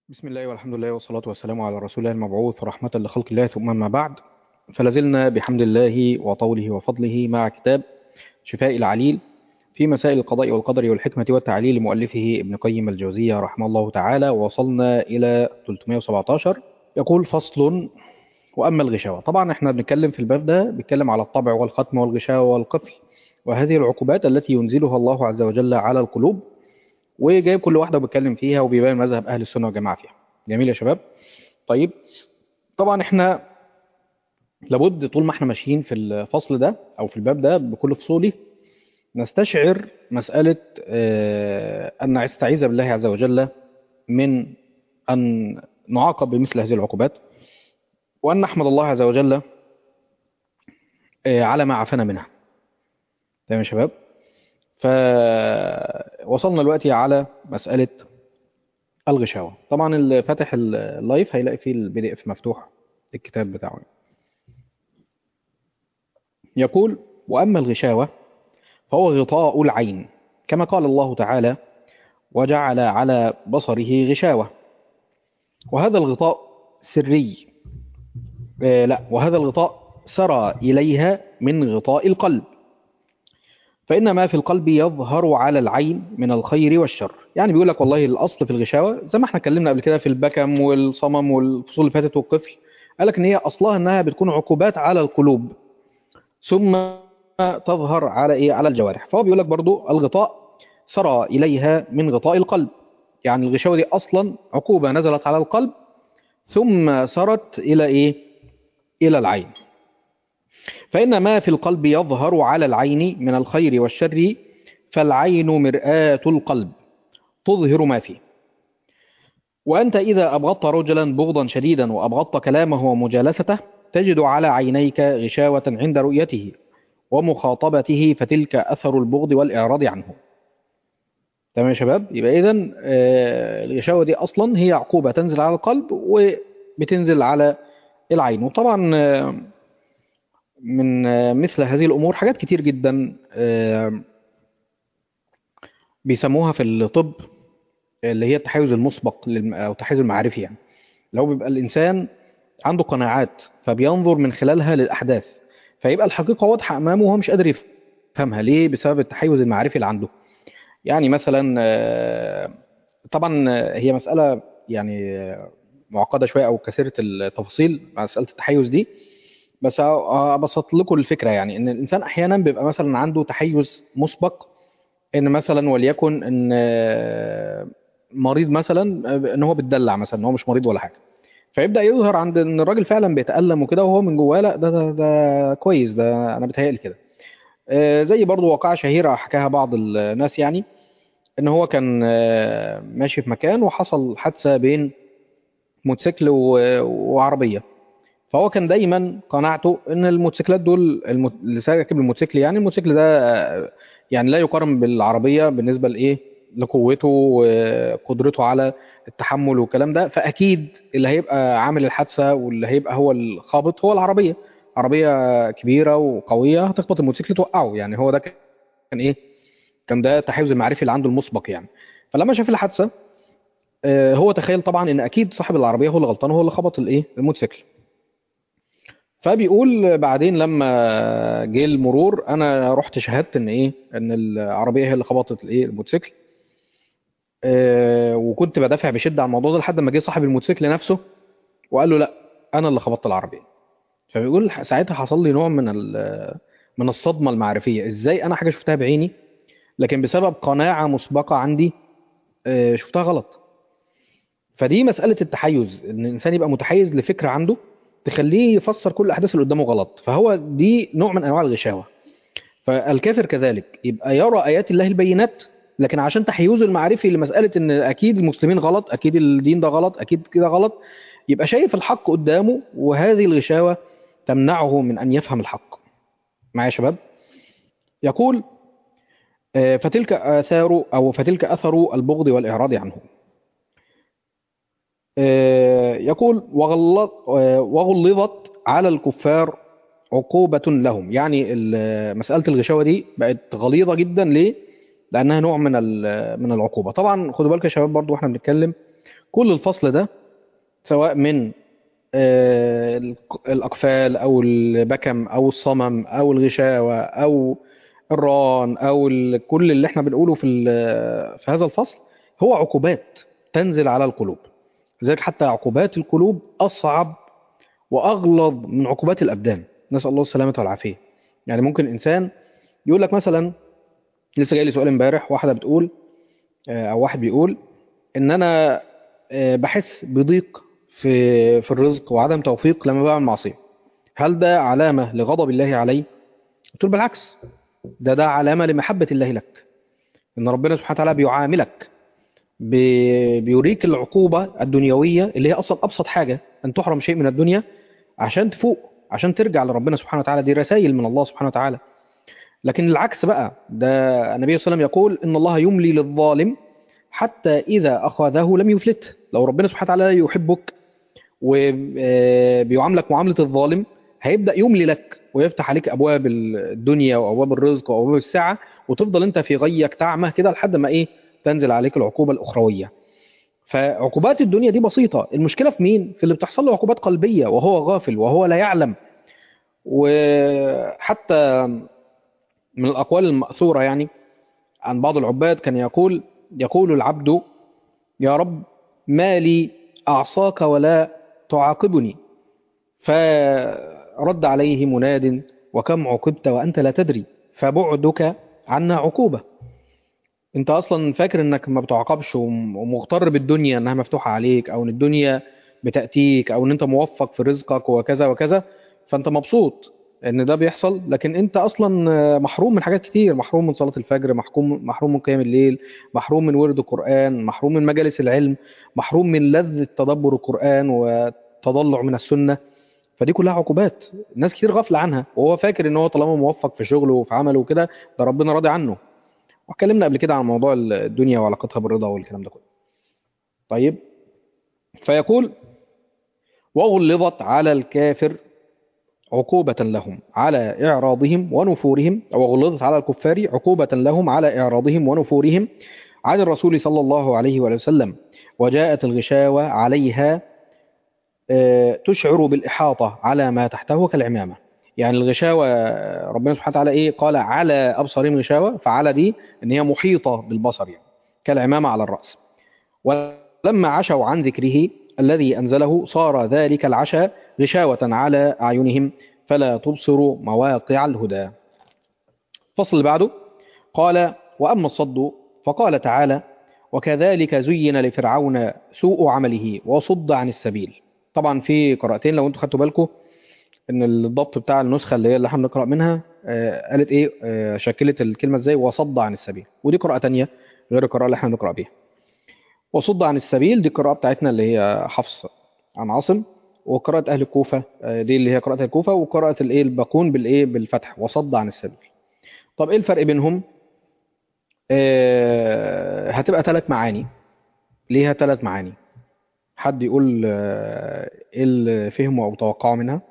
بسم الله والحمد لله والصلاة والسلام على رسول الله المبعوث رحمة لخلق الله ثم ما بعد فلازلنا بحمد الله وطوله وفضله مع كتاب شفاء العليل في مسائل القضاء والقدر والحكمة والتعليل لمؤلفه ابن قيم الجوزية رحمه الله تعالى ووصلنا إلى 317 يقول فصل وأما الغشاوة طبعا احنا بنتكلم في الباب ده بنتكلم على الطبع والختم والغشاوة والقفل وهذه العقوبات التي ينزلها الله عز وجل على القلوب وجايب كل واحدة وبيتكلم فيها وبيبين مذهب أهل السنة والجماعة فيها جميل يا شباب طيب طبعا احنا لابد طول ما احنا ماشيين في الفصل ده أو في الباب ده بكل فصوله نستشعر مسألة آه، أن نستعيذ بالله عز وجل من أن نعاقب بمثل هذه العقوبات وأن نحمد الله عز وجل آه، على ما عافانا منها تمام يا شباب فوصلنا دلوقتي على مسألة الغشاوة طبعا اللي فاتح اللايف هيلاقي فيه البي دي اف مفتوح الكتاب بتاعه يقول وأما الغشاوة فهو غطاء العين كما قال الله تعالى وجعل على بصره غشاوة وهذا الغطاء سري آه لا وهذا الغطاء سرى إليها من غطاء القلب فإن ما في القلب يظهر على العين من الخير والشر يعني بيقول لك والله الأصل في الغشاوة زي ما احنا اتكلمنا قبل كده في البكم والصمم والفصول اللي فاتت والقفل قال لك ان هي أصلها انها بتكون عقوبات على القلوب ثم تظهر على ايه على الجوارح فهو بيقول لك برضو الغطاء سرى إليها من غطاء القلب يعني الغشاوة دي أصلا عقوبة نزلت على القلب ثم سرت إلى إيه إلى العين فإن ما في القلب يظهر على العين من الخير والشر فالعين مرآة القلب تظهر ما فيه وأنت إذا أبغضت رجلا بغضا شديدا وأبغضت كلامه ومجالسته تجد على عينيك غشاوة عند رؤيته ومخاطبته فتلك أثر البغض والإعراض عنه تمام يا شباب يبقى إذا الغشاوة دي أصلا هي عقوبة تنزل على القلب وبتنزل على العين وطبعا آه، من آه، مثل هذه الأمور حاجات كتير جدا آه، بيسموها في الطب اللي هي التحيز المسبق للم- أو التحيز المعرفي يعني لو بيبقى الإنسان عنده قناعات فبينظر من خلالها للأحداث فيبقى الحقيقة واضحة أمامه وهو مش قادر يفهمها ليه بسبب التحيز المعرفي اللي عنده يعني مثلا آه، طبعا آه، هي مسألة يعني آه، معقدة شوية أو كثيرة التفاصيل مسألة التحيز دي بس ابسط لكم الفكره يعني ان الانسان احيانا بيبقى مثلا عنده تحيز مسبق ان مثلا وليكن ان آه، مريض مثلا آه، ان هو بيتدلع مثلا ان هو مش مريض ولا حاجه فيبدا يظهر عند ان الراجل فعلا بيتالم وكده وهو من جواه لا ده ده, ده كويس ده انا بتهيألي كده آه، زي برضو واقعه شهيره حكاها بعض الناس يعني ان هو كان آه، ماشي في مكان وحصل حادثه بين موتوسيكل و- وعربيه فهو كان دايما قناعته ان الموتوسيكلات دول المت... اللي راكب الموتوسيكل يعني الموتوسيكل ده آه، يعني لا يقارن بالعربيه بالنسبه لايه لقوته وقدرته على التحمل والكلام ده فاكيد اللي هيبقى عامل الحادثه واللي هيبقى هو الخابط هو العربيه عربيه كبيره وقويه هتخبط الموتوسيكل توقعه يعني هو ده كان ايه كان ده التحيز المعرفي اللي عنده المسبق يعني فلما شاف الحادثه آه، هو تخيل طبعا ان اكيد صاحب العربيه هو اللي غلطان هو اللي خبط الايه الموتوسيكل فبيقول بعدين لما جه المرور انا رحت شهدت ان ايه ان العربيه هي اللي خبطت الايه الموتوسيكل آه، وكنت بدافع بشده عن الموضوع ده لحد ما جه صاحب الموتوسيكل نفسه وقال له لا انا اللي خبطت العربيه فبيقول ساعتها حصل لي نوع من ال- من الصدمه المعرفيه ازاي انا حاجه شفتها بعيني لكن بسبب قناعه مسبقه عندي آه، شفتها غلط فدي مسألة التحيز ان الانسان يبقى متحيز لفكرة عنده تخليه يفسر كل الاحداث اللي قدامه غلط فهو دي نوع من انواع الغشاوة فالكافر كذلك يبقى يرى ايات الله البينات لكن عشان تحيزه المعرفي لمسألة ان اكيد المسلمين غلط اكيد الدين ده غلط اكيد كده غلط يبقى شايف الحق قدامه وهذه الغشاوة تمنعه من ان يفهم الحق معايا يا شباب يقول آه، فتلك آثار أو فتلك أثر البغض والإعراض عنه آه، يقول وغلظ آه، وغلظت على الكفار عقوبة لهم يعني ال- مسألة الغشاوة دي بقت غليظة جدا ليه؟ لأنها نوع من ال- من العقوبة طبعا خدوا بالكم يا شباب برضو واحنا بنتكلم كل الفصل ده سواء من آه، الق- الأقفال أو البكم أو الصمم أو الغشاوة أو الران أو ال- كل اللي احنا بنقوله في ال- في هذا الفصل هو عقوبات تنزل على القلوب لذلك حتى عقوبات القلوب أصعب وأغلظ من عقوبات الأبدان نسأل الله السلامة والعافية يعني ممكن إنسان يقول لك مثلا لسه جاي لي سؤال امبارح واحدة بتقول آه، أو واحد بيقول إن أنا آه، بحس بضيق في في الرزق وعدم توفيق لما بعمل معصية هل ده علامة لغضب الله علي؟ قلت له بالعكس ده ده علامة لمحبة الله لك إن ربنا سبحانه وتعالى بيعاملك بي- بيوريك العقوبة الدنيوية اللي هي أصلا أبسط حاجة أن تحرم شيء من الدنيا عشان تفوق عشان ترجع لربنا سبحانه وتعالى دي رسائل من الله سبحانه وتعالى لكن العكس بقى ده النبي صلى الله عليه وسلم يقول إن الله يملي للظالم حتى إذا أخذه لم يفلته لو ربنا سبحانه وتعالى يحبك وبيعاملك معاملة الظالم هيبدأ يملي لك ويفتح عليك أبواب الدنيا وأبواب الرزق وأبواب السعة وتفضل أنت في غيك تعمى كده لحد ما إيه تنزل عليك العقوبة الأخروية فعقوبات الدنيا دي بسيطة المشكلة في مين؟ في اللي بتحصل له عقوبات قلبية وهو غافل وهو لا يعلم وحتى من الأقوال المأثورة يعني عن بعض العباد كان يقول يقول العبد يا رب ما لي أعصاك ولا تعاقبني فرد عليه مناد وكم عوقبت وأنت لا تدري فبعدك عنا عقوبة انت اصلا فاكر انك ما بتعاقبش وم- ومغتر بالدنيا انها مفتوحة عليك او ان الدنيا بتأتيك او ان انت موفق في رزقك وكذا وكذا فانت مبسوط ان ده بيحصل لكن انت اصلا محروم من حاجات كتير محروم من صلاة الفجر محروم محروم من قيام الليل محروم من ورد القرآن محروم من مجالس العلم محروم من لذة تدبر القرآن وتضلع من السنة فدي كلها عقوبات ناس كتير غافلة عنها وهو فاكر ان هو طالما موفق في شغله وفي عمله وكده ده ربنا راضي عنه واتكلمنا قبل كده عن موضوع الدنيا وعلاقتها بالرضا والكلام ده كله طيب فيقول وغلظت على الكافر عقوبة لهم على إعراضهم ونفورهم أو غلظت على الكفار عقوبة لهم على إعراضهم ونفورهم عن الرسول صلى الله عليه وآله وسلم وجاءت الغشاوة عليها آه، تشعر بالإحاطة على ما تحته كالعمامة يعني الغشاوة آه، ربنا سبحانه وتعالى إيه قال على أبصارهم غشاوة فعلى دي إن هي محيطة بالبصر يعني كالعمامة على الرأس ولما عشوا عن ذكره الذي أنزله صار ذلك العشاء غشاوة على أعينهم فلا تبصر مواقع الهدى فصل اللي بعده قال وأما الصد فقال تعالى وكذلك زين لفرعون سوء عمله وصد عن السبيل طبعا في قراءتين لو انتوا خدتوا بالكم ان الضبط بتاع النسخه اللي هي اللي احنا بنقرا منها آه، قالت ايه آه، شكلت الكلمه ازاي وصد عن السبيل ودي قراءه تانية غير القراءه اللي احنا بنقرا بيها وصد عن السبيل دي القراءه بتاعتنا اللي هي حفص عن عاصم وقراءه اهل الكوفه آه، دي اللي هي قراءه الكوفه وقراءه الايه الباقون بالايه بالفتح وصد عن السبيل طب ايه الفرق بينهم آه، هتبقى ثلاث معاني ليها ثلاث معاني حد يقول آه، ايه اللي فهمه او توقعه منها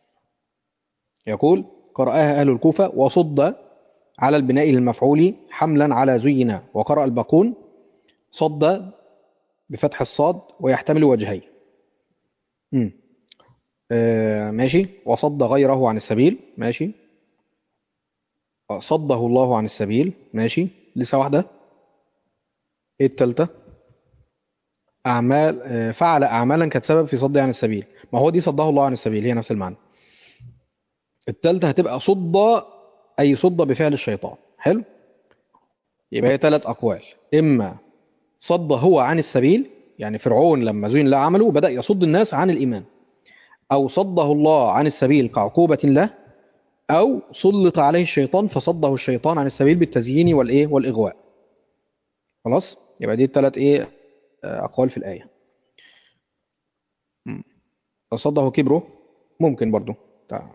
يقول قرأها أهل الكوفة وصد على البناء المفعول حملا على زينا وقرأ الباقون صد بفتح الصاد ويحتمل وجهين مم. آه ماشي وصد غيره عن السبيل ماشي صده الله عن السبيل ماشي لسه واحدة ايه التالتة أعمال آه، فعل أعمالا كانت سبب في صد عن السبيل ما هو دي صده الله عن السبيل هي نفس المعنى التالتة هتبقى صد أي صد بفعل الشيطان حلو يبقى هي ثلاث أقوال إما صد هو عن السبيل يعني فرعون لما زين له عمله بدأ يصد الناس عن الإيمان أو صده الله عن السبيل كعقوبة له أو سلط عليه الشيطان فصده الشيطان عن السبيل بالتزيين والإيه والإغواء خلاص يبقى دي الثلاث إيه آه، أقوال في الآية مم. فصده كبره ممكن برضو تع-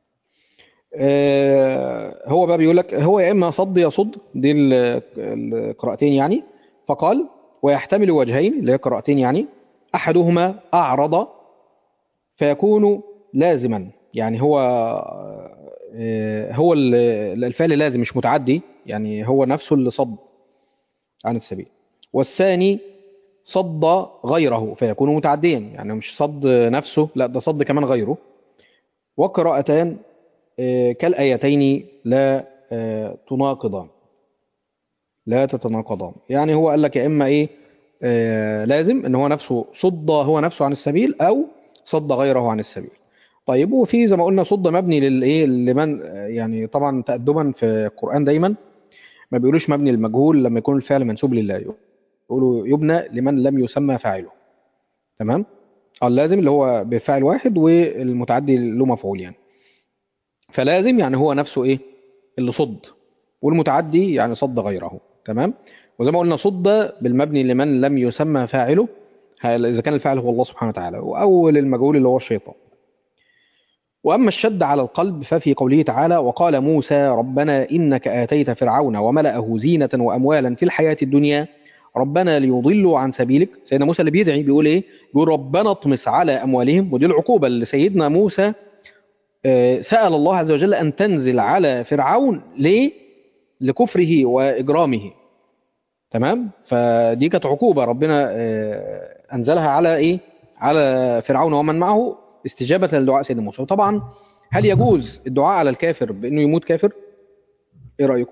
آه، هو بقى بيقول لك هو يا اما صد يصد دي ال- القراءتين يعني فقال ويحتمل وجهين اللي هي قراءتين يعني احدهما اعرض فيكون لازما يعني هو آه، هو ال- الفعل لازم مش متعدي يعني هو نفسه اللي صد عن السبيل والثاني صد غيره فيكون متعديا يعني مش صد نفسه لا ده صد كمان غيره وقراءتان آه، كالآيتين لا آه، تناقضان لا تتناقضان يعني هو قال لك يا إما إيه آه، لازم إن هو نفسه صد هو نفسه عن السبيل أو صد غيره عن السبيل طيب وفي زي ما قلنا صد مبني للإيه لمن آه، يعني طبعا تأدبا في القرآن دايما ما بيقولوش مبني للمجهول لما يكون الفعل منسوب لله يقولوا يبنى لمن لم يسمى فاعله تمام اه اللازم اللي هو بفاعل واحد والمتعدي له مفعول يعني فلازم يعني هو نفسه ايه اللي صد والمتعدي يعني صد غيره تمام وزي ما قلنا صد بالمبني لمن لم يسمى فاعله ه- اذا كان الفاعل هو الله سبحانه وتعالى او للمجهول اللي هو الشيطان واما الشد على القلب ففي قوله تعالى وقال موسى ربنا انك اتيت فرعون وملأه زينة واموالا في الحياة الدنيا ربنا ليضلوا عن سبيلك سيدنا موسى اللي بيدعي بيقول ايه بيقول ربنا اطمس على اموالهم ودي العقوبة اللي سيدنا موسى آه، سأل الله عز وجل أن تنزل على فرعون ليه؟ لكفره وإجرامه تمام؟ فدي كانت عقوبة ربنا آه، أنزلها على إيه؟ على فرعون ومن معه استجابة لدعاء سيدنا موسى وطبعا هل يجوز الدعاء على الكافر بأنه يموت كافر؟ إيه رأيكم؟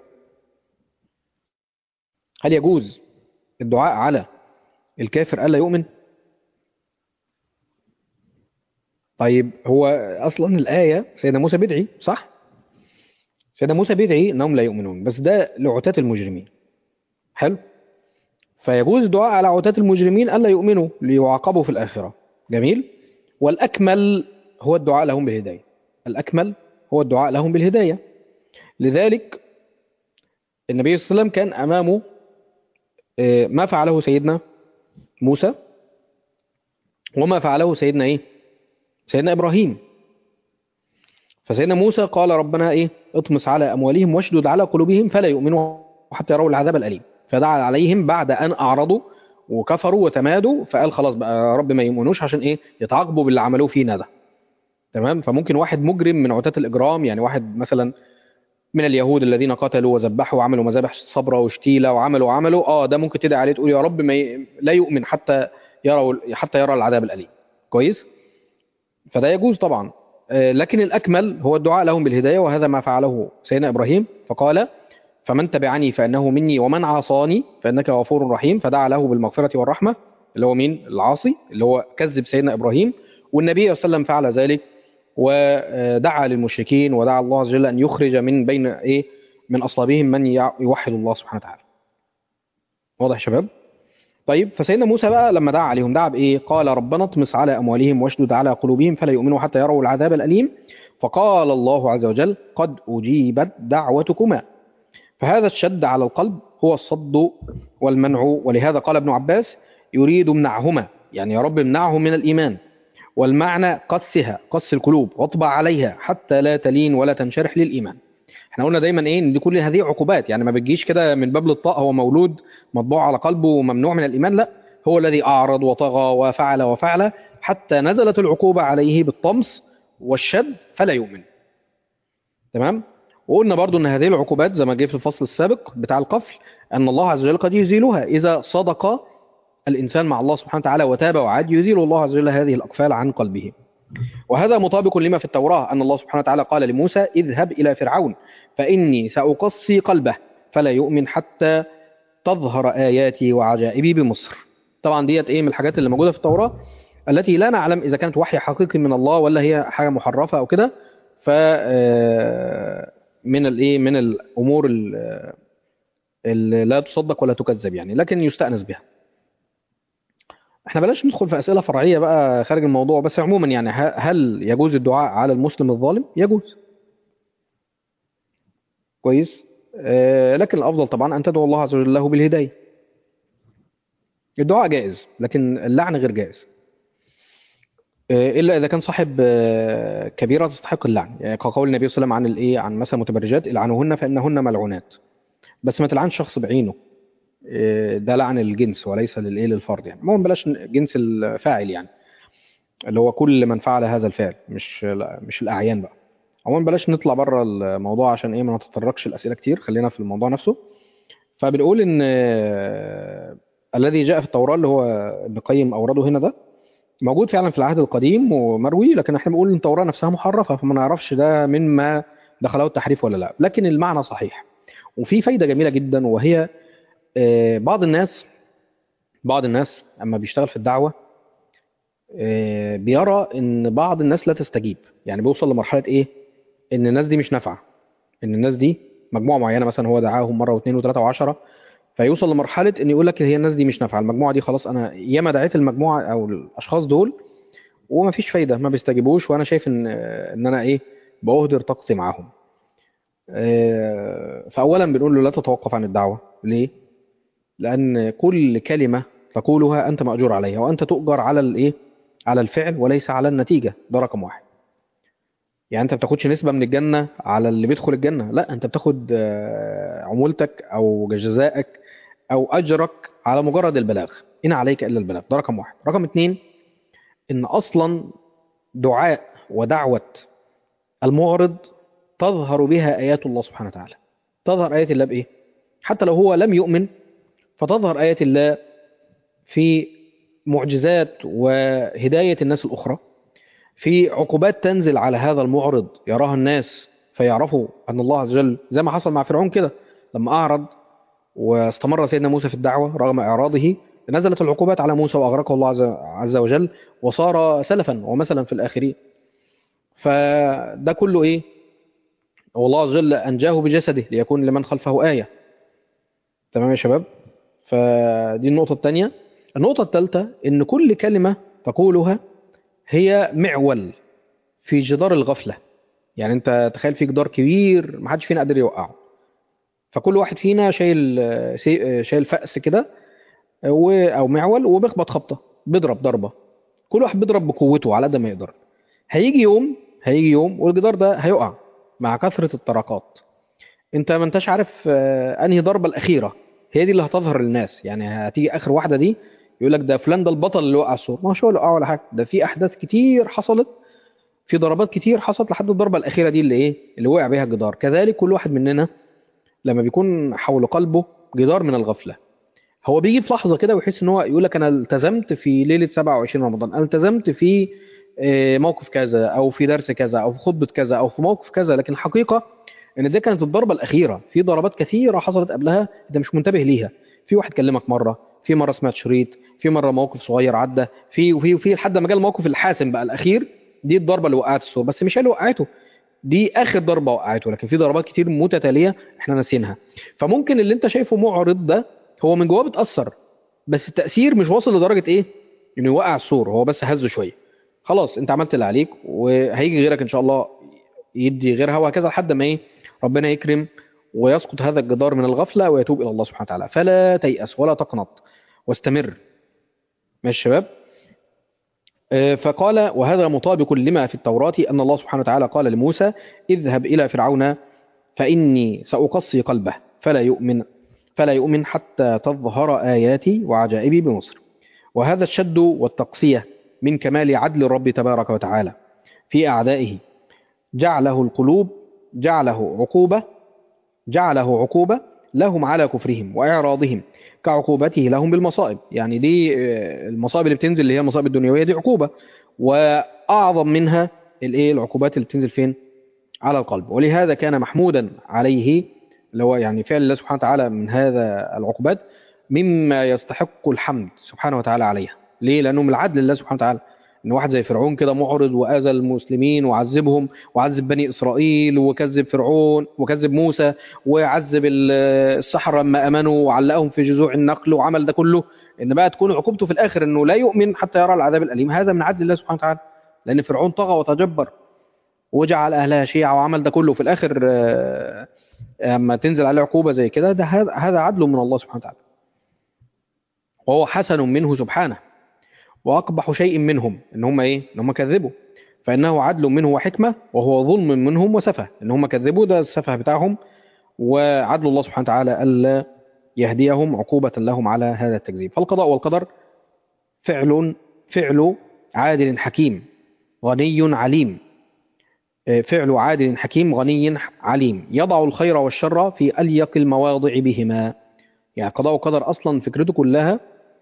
هل يجوز الدعاء على الكافر ألا يؤمن؟ طيب هو اصلا الايه سيدنا موسى بيدعي صح سيدنا موسى بيدعي انهم لا يؤمنون بس ده لعتاة المجرمين حلو فيجوز الدعاء على عتاة المجرمين الا يؤمنوا ليعاقبوا في الاخره جميل والاكمل هو الدعاء لهم بالهدايه الاكمل هو الدعاء لهم بالهدايه لذلك النبي صلى الله عليه وسلم كان امامه آه، ما فعله سيدنا موسى وما فعله سيدنا ايه سيدنا ابراهيم فسيدنا موسى قال ربنا ايه اطمس على اموالهم واشدد على قلوبهم فلا يؤمنوا حتى يروا العذاب الاليم فدعا عليهم بعد ان اعرضوا وكفروا وتمادوا فقال خلاص بقى يا رب ما يؤمنوش عشان ايه يتعاقبوا باللي عملوه فينا ده تمام فممكن واحد مجرم من عتاة الاجرام يعني واحد مثلا من اليهود الذين قتلوا وذبحوا وعملوا مذابح صبرة وشتيلة وعملوا وعملوا اه ده ممكن تدعي عليه تقول يا رب ما ي... لا يؤمن حتى يروا حتى يرى العذاب الاليم كويس فده يجوز طبعا آه، لكن الأكمل هو الدعاء لهم بالهداية وهذا ما فعله سيدنا إبراهيم فقال فمن تبعني فإنه مني ومن عصاني فإنك غفور رحيم فدعا له بالمغفرة والرحمة اللي هو مين العاصي اللي هو كذب سيدنا إبراهيم والنبي صلى الله عليه وسلم فعل ذلك ودعا للمشركين ودعا الله عز وجل أن يخرج من بين إيه من أصلابهم من يع- يوحد الله سبحانه وتعالى واضح يا شباب طيب فسيدنا موسى بقى لما دعا عليهم دعا بايه قال ربنا اطمس على اموالهم واشدد على قلوبهم فلا يؤمنوا حتى يروا العذاب الاليم فقال الله عز وجل قد اجيبت دعوتكما فهذا الشد على القلب هو الصد والمنع ولهذا قال ابن عباس يريد منعهما يعني يا رب امنعهم من الايمان والمعنى قسها قس القلوب واطبع عليها حتى لا تلين ولا تنشرح للايمان احنا قلنا دايما ايه ان دي كل هذه عقوبات يعني ما بتجيش كده من باب للطاق هو مولود مطبوع على قلبه وممنوع من الايمان لا هو الذي اعرض وطغى وفعل وفعل حتى نزلت العقوبه عليه بالطمس والشد فلا يؤمن تمام وقلنا برضو ان هذه العقوبات زي ما جه في الفصل السابق بتاع القفل ان الله عز وجل قد يزيلها اذا صدق الانسان مع الله سبحانه وتعالى وتاب وعاد يزيل الله عز وجل هذه الاقفال عن قلبه وهذا مطابق لما في التوراة أن الله سبحانه وتعالى قال لموسى اذهب إلى فرعون فإني سأقصي قلبه فلا يؤمن حتى تظهر آياتي وعجائبي بمصر طبعا ديت إيه من الحاجات اللي موجودة في التوراة التي لا نعلم إذا كانت وحي حقيقي من الله ولا هي حاجة محرفة أو كده ف آه، من الإيه من الأمور ال- اللي لا تصدق ولا تكذب يعني لكن يستأنس بها احنا بلاش ندخل في أسئلة فرعية بقى خارج الموضوع بس عموما يعني ه- هل يجوز الدعاء على المسلم الظالم؟ يجوز كويس آه، لكن الأفضل طبعا أن تدعو الله عز وجل له بالهداية الدعاء جائز لكن اللعن غير جائز آه، إلا إذا كان صاحب آه، كبيرة تستحق اللعن يعني كقول النبي صلى الله عليه وسلم عن الإيه عن مثلا متبرجات العنوهن فإنهن ملعونات بس ما تلعنش شخص بعينه آه، ده لعن الجنس وليس للإيه للفرد يعني المهم بلاش جنس الفاعل يعني اللي هو كل من فعل هذا الفعل مش لا مش الأعيان بقى عموما بلاش نطلع بره الموضوع عشان ايه ما نتطرقش الأسئلة كتير خلينا في الموضوع نفسه فبنقول ان آه، الذي جاء في التوراة اللي هو ابن القيم أورده هنا ده موجود فعلا في العهد القديم ومروي لكن احنا بنقول ان التوراة نفسها محرفة فما نعرفش ده مما دخله التحريف ولا لا لكن المعنى صحيح وفي فايدة جميلة جدا وهي آه، بعض الناس بعض الناس اما بيشتغل في الدعوة آه، بيرى ان بعض الناس لا تستجيب يعني بيوصل لمرحلة ايه ان الناس دي مش نافعة ان الناس دي مجموعة معينة مثلا هو دعاهم مرة واثنين وثلاثة وعشرة فيوصل لمرحلة ان يقول لك هي الناس دي مش نافعة المجموعة دي خلاص انا ياما دعيت المجموعة او الاشخاص دول وما فيش فايدة ما بيستجيبوش وانا شايف ان ان انا ايه بأهدر طاقتي معاهم آه، فأولا بنقول له لا تتوقف عن الدعوة ليه؟ لأن كل كلمة تقولها أنت مأجور عليها وأنت تؤجر على الإيه؟ على الفعل وليس على النتيجة ده رقم واحد يعني أنت بتاخدش نسبة من الجنة على اللي بيدخل الجنة لا أنت بتاخد آه، عمولتك أو جزائك أو أجرك على مجرد البلاغ إن عليك إلا البلاغ ده رقم واحد رقم اتنين إن أصلا دعاء ودعوة المعرض تظهر بها آيات الله سبحانه وتعالى تظهر آيات الله بإيه؟ حتى لو هو لم يؤمن فتظهر آيات الله في معجزات وهداية الناس الأخرى في عقوبات تنزل على هذا المعرض يراها الناس فيعرفوا أن الله عز وجل زي ما حصل مع فرعون كده لما أعرض واستمر سيدنا موسى في الدعوة رغم إعراضه نزلت العقوبات على موسى وأغرقه الله عز- عز وجل وصار سلفا ومثلا في الآخرين فده كله إيه والله عز وجل أنجاه بجسده ليكون لمن خلفه آية تمام يا شباب فدي النقطة الثانية النقطة الثالثة إن كل كلمة تقولها هي معول في جدار الغفلة يعني أنت تخيل في جدار كبير ما حدش فينا قادر يوقعه فكل واحد فينا شايل سي- شايل فأس كده و- أو معول وبيخبط خبطة بيضرب ضربة كل واحد بيضرب بقوته على قد ما يقدر هيجي يوم هيجي يوم والجدار ده هيقع مع كثرة الطرقات انت ما انتش عارف آه، انهي ضربة الأخيرة هي دي اللي هتظهر للناس يعني هتيجي آخر واحدة دي يقول لك ده فلان ده البطل اللي وقع السور ما هو شو اللي وقع ولا حاجة ده في أحداث كتير حصلت في ضربات كتير حصلت لحد الضربة الأخيرة دي اللي إيه اللي وقع بيها الجدار كذلك كل واحد مننا لما بيكون حول قلبه جدار من الغفلة هو بيجي في لحظة كده ويحس ان هو يقول لك انا التزمت في ليلة 27 رمضان انا التزمت في آه، موقف كذا او في درس كذا او في خطبة كذا او في موقف كذا لكن الحقيقة ان دي كانت الضربة الاخيرة في ضربات كثيرة حصلت قبلها انت مش منتبه ليها في واحد كلمك مرة في مرة سمعت شريط في مرة موقف صغير عدى في وفي وفي لحد ما جه الموقف الحاسم بقى الاخير دي الضربة اللي وقعت السور بس مش هي اللي وقعته دي اخر ضربة وقعته لكن في ضربات كتير متتالية احنا ناسينها فممكن اللي انت شايفه معرض ده هو من جواه بتأثر بس التأثير مش واصل لدرجة ايه انه يوقع السور هو بس هزه شوية خلاص انت عملت اللي عليك وهيجي غيرك ان شاء الله يدي غيرها وهكذا لحد ما ايه ربنا يكرم ويسقط هذا الجدار من الغفلة ويتوب إلى الله سبحانه وتعالى فلا تيأس ولا تقنط واستمر ماشي يا شباب آه، فقال وهذا مطابق لما في التوراة أن الله سبحانه وتعالى قال لموسى اذهب إلى فرعون فإني سأقصي قلبه فلا يؤمن فلا يؤمن حتى تظهر آياتي وعجائبي بمصر وهذا الشد والتقصية من كمال عدل الرب تبارك وتعالى في أعدائه جعله القلوب جعله عقوبة جعله عقوبة لهم على كفرهم وإعراضهم كعقوبته لهم بالمصائب يعني دي آه، المصائب اللي بتنزل اللي هي المصائب الدنيوية دي عقوبة وأعظم منها الايه العقوبات اللي بتنزل فين على القلب ولهذا كان محمودا عليه اللي هو يعني فعل الله سبحانه وتعالى من هذا العقوبات مما يستحق الحمد سبحانه وتعالى عليها ليه لأنه من العدل الله سبحانه وتعالى ان واحد زي فرعون كده معرض واذى المسلمين وعذبهم وعذب بني اسرائيل وكذب فرعون وكذب موسى وعذب ال- السحرة لما امنوا وعلقهم في جذوع النخل وعمل ده كله ان بقى تكون عقوبته في الاخر انه لا يؤمن حتى يرى العذاب الاليم هذا من عدل الله سبحانه وتعالى لان فرعون طغى وتجبر وجعل اهلها شيعة وعمل ده كله في الاخر آه، اما تنزل عليه عقوبة زي كده ده هذا هذا عدل من الله سبحانه وتعالى وهو حسن منه سبحانه واقبح شيء منهم ان هم ايه ان هم كذبوا فانه عدل منه وحكمه وهو ظلم منهم وسفه ان هم كذبوا ده السفه بتاعهم وعدل الله سبحانه وتعالى الا يهديهم عقوبه لهم على هذا التكذيب فالقضاء والقدر فعل فعل عادل حكيم غني عليم آه، فعل عادل حكيم غني عليم يضع الخير والشر في أليق المواضع بهما يعني قضاء وقدر أصلا فكرته كلها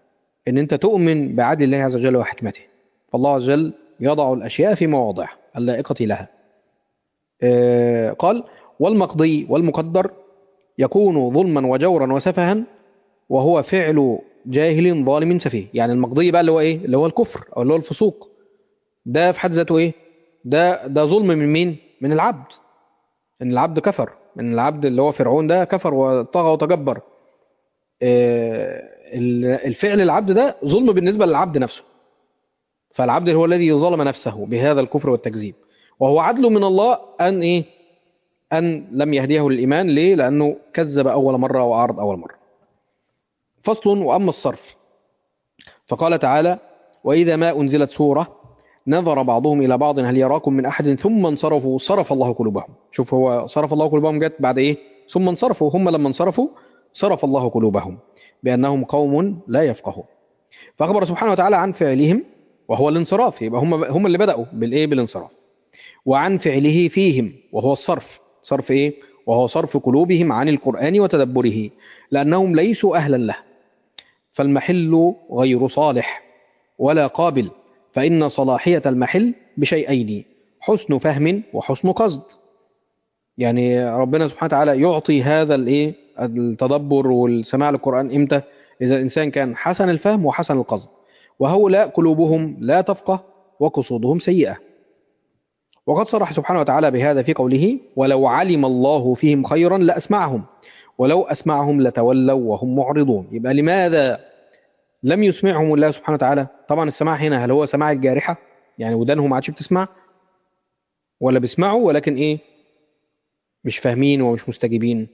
ان انت تؤمن بعدل الله عز وجل وحكمته فالله عز وجل يضع الاشياء في مواضعها اللائقه لها آه، قال والمقضي والمقدر يكون ظلما وجورا وسفها وهو فعل جاهل ظالم سفيه يعني المقضي بقى اللي هو ايه اللي هو الكفر او اللي هو الفسوق ده في حد ذاته ايه ده ده ظلم من مين من العبد ان العبد كفر من العبد اللي هو فرعون ده كفر وطغى وتجبر آه، ال- الفعل العبد ده ظلم بالنسبه للعبد نفسه فالعبد هو الذي ظلم نفسه بهذا الكفر والتكذيب وهو عدل من الله ان ايه ان لم يهديه للايمان ليه لانه كذب اول مره واعرض اول مره فصل واما الصرف فقال تعالى واذا ما انزلت سوره نظر بعضهم الى بعض هل يراكم من احد ثم انصرفوا صرف الله قلوبهم شوف هو صرف الله قلوبهم جت بعد ايه ثم انصرفوا هم لما انصرفوا صرف الله قلوبهم بانهم قوم لا يفقهون فاخبر سبحانه وتعالى عن فعلهم وهو الانصراف يبقى هم هم اللي بداوا بالايه بالانصراف وعن فعله فيهم وهو الصرف صرف ايه وهو صرف قلوبهم عن القران وتدبره لانهم ليسوا اهلا له فالمحل غير صالح ولا قابل فإن صلاحية المحل بشيئين حسن فهم وحسن قصد يعني ربنا سبحانه وتعالى يعطي هذا الايه التدبر والسماع للقرآن امتى إذا الإنسان كان حسن الفهم وحسن القصد وهؤلاء قلوبهم لا تفقه وقصودهم سيئة وقد صرح سبحانه وتعالى بهذا في قوله ولو علم الله فيهم خيرا لأسمعهم ولو أسمعهم لتولوا وهم معرضون يبقى لماذا لم يسمعهم الله سبحانه وتعالى طبعا السماع هنا هل هو سماع الجارحة يعني ودانهم ما عادش بتسمع ولا بيسمعوا ولكن ايه مش فاهمين ومش مستجيبين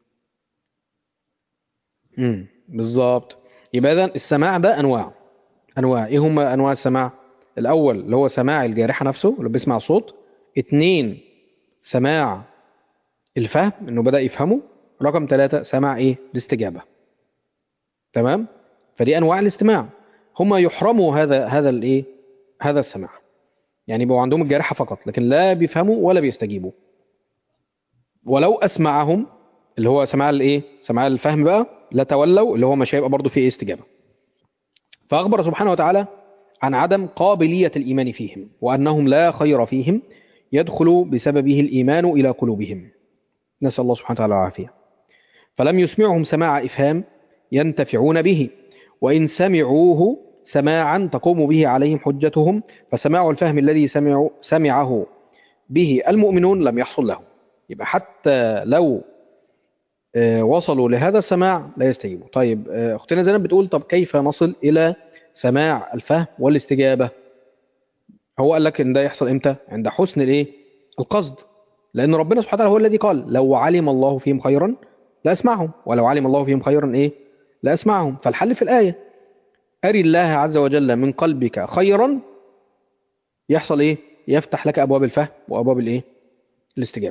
امم بالظبط يبقى اذا السماع ده انواع انواع ايه هم انواع السماع الاول اللي هو سماع الجارحة نفسه اللي بيسمع صوت اتنين سماع الفهم انه بدأ يفهمه رقم ثلاثة سماع ايه الاستجابة تمام فدي انواع الاستماع هم يحرموا هذا هذا الايه هذا السماع يعني يبقوا عندهم الجارحه فقط لكن لا بيفهموا ولا بيستجيبوا ولو اسمعهم اللي هو سماع الايه سماع الفهم بقى لا تولوا اللي هو مش هيبقى برضه فيه استجابه فاخبر سبحانه وتعالى عن عدم قابليه الايمان فيهم وانهم لا خير فيهم يدخل بسببه الايمان الى قلوبهم نسال الله سبحانه وتعالى العافيه فلم يسمعهم سماع افهام ينتفعون به وإن سمعوه سماعا تقوم به عليهم حجتهم فسماع الفهم الذي سمعوا سمعه به المؤمنون لم يحصل له يبقى حتى لو آه، وصلوا لهذا السماع لا يستجيبوا طيب آه، أختنا زينب بتقول طب كيف نصل إلى سماع الفهم والاستجابة هو قال لك إن ده يحصل إمتى عند حسن الإيه القصد لأن ربنا سبحانه وتعالى هو الذي قال لو علم الله فيهم خيرا لأسمعهم ولو علم الله فيهم خيرا إيه لا أسمعهم فالحل في الآية أري الله عز وجل من قلبك خيرا يحصل إيه يفتح لك أبواب الفهم وأبواب الإيه الاستجابة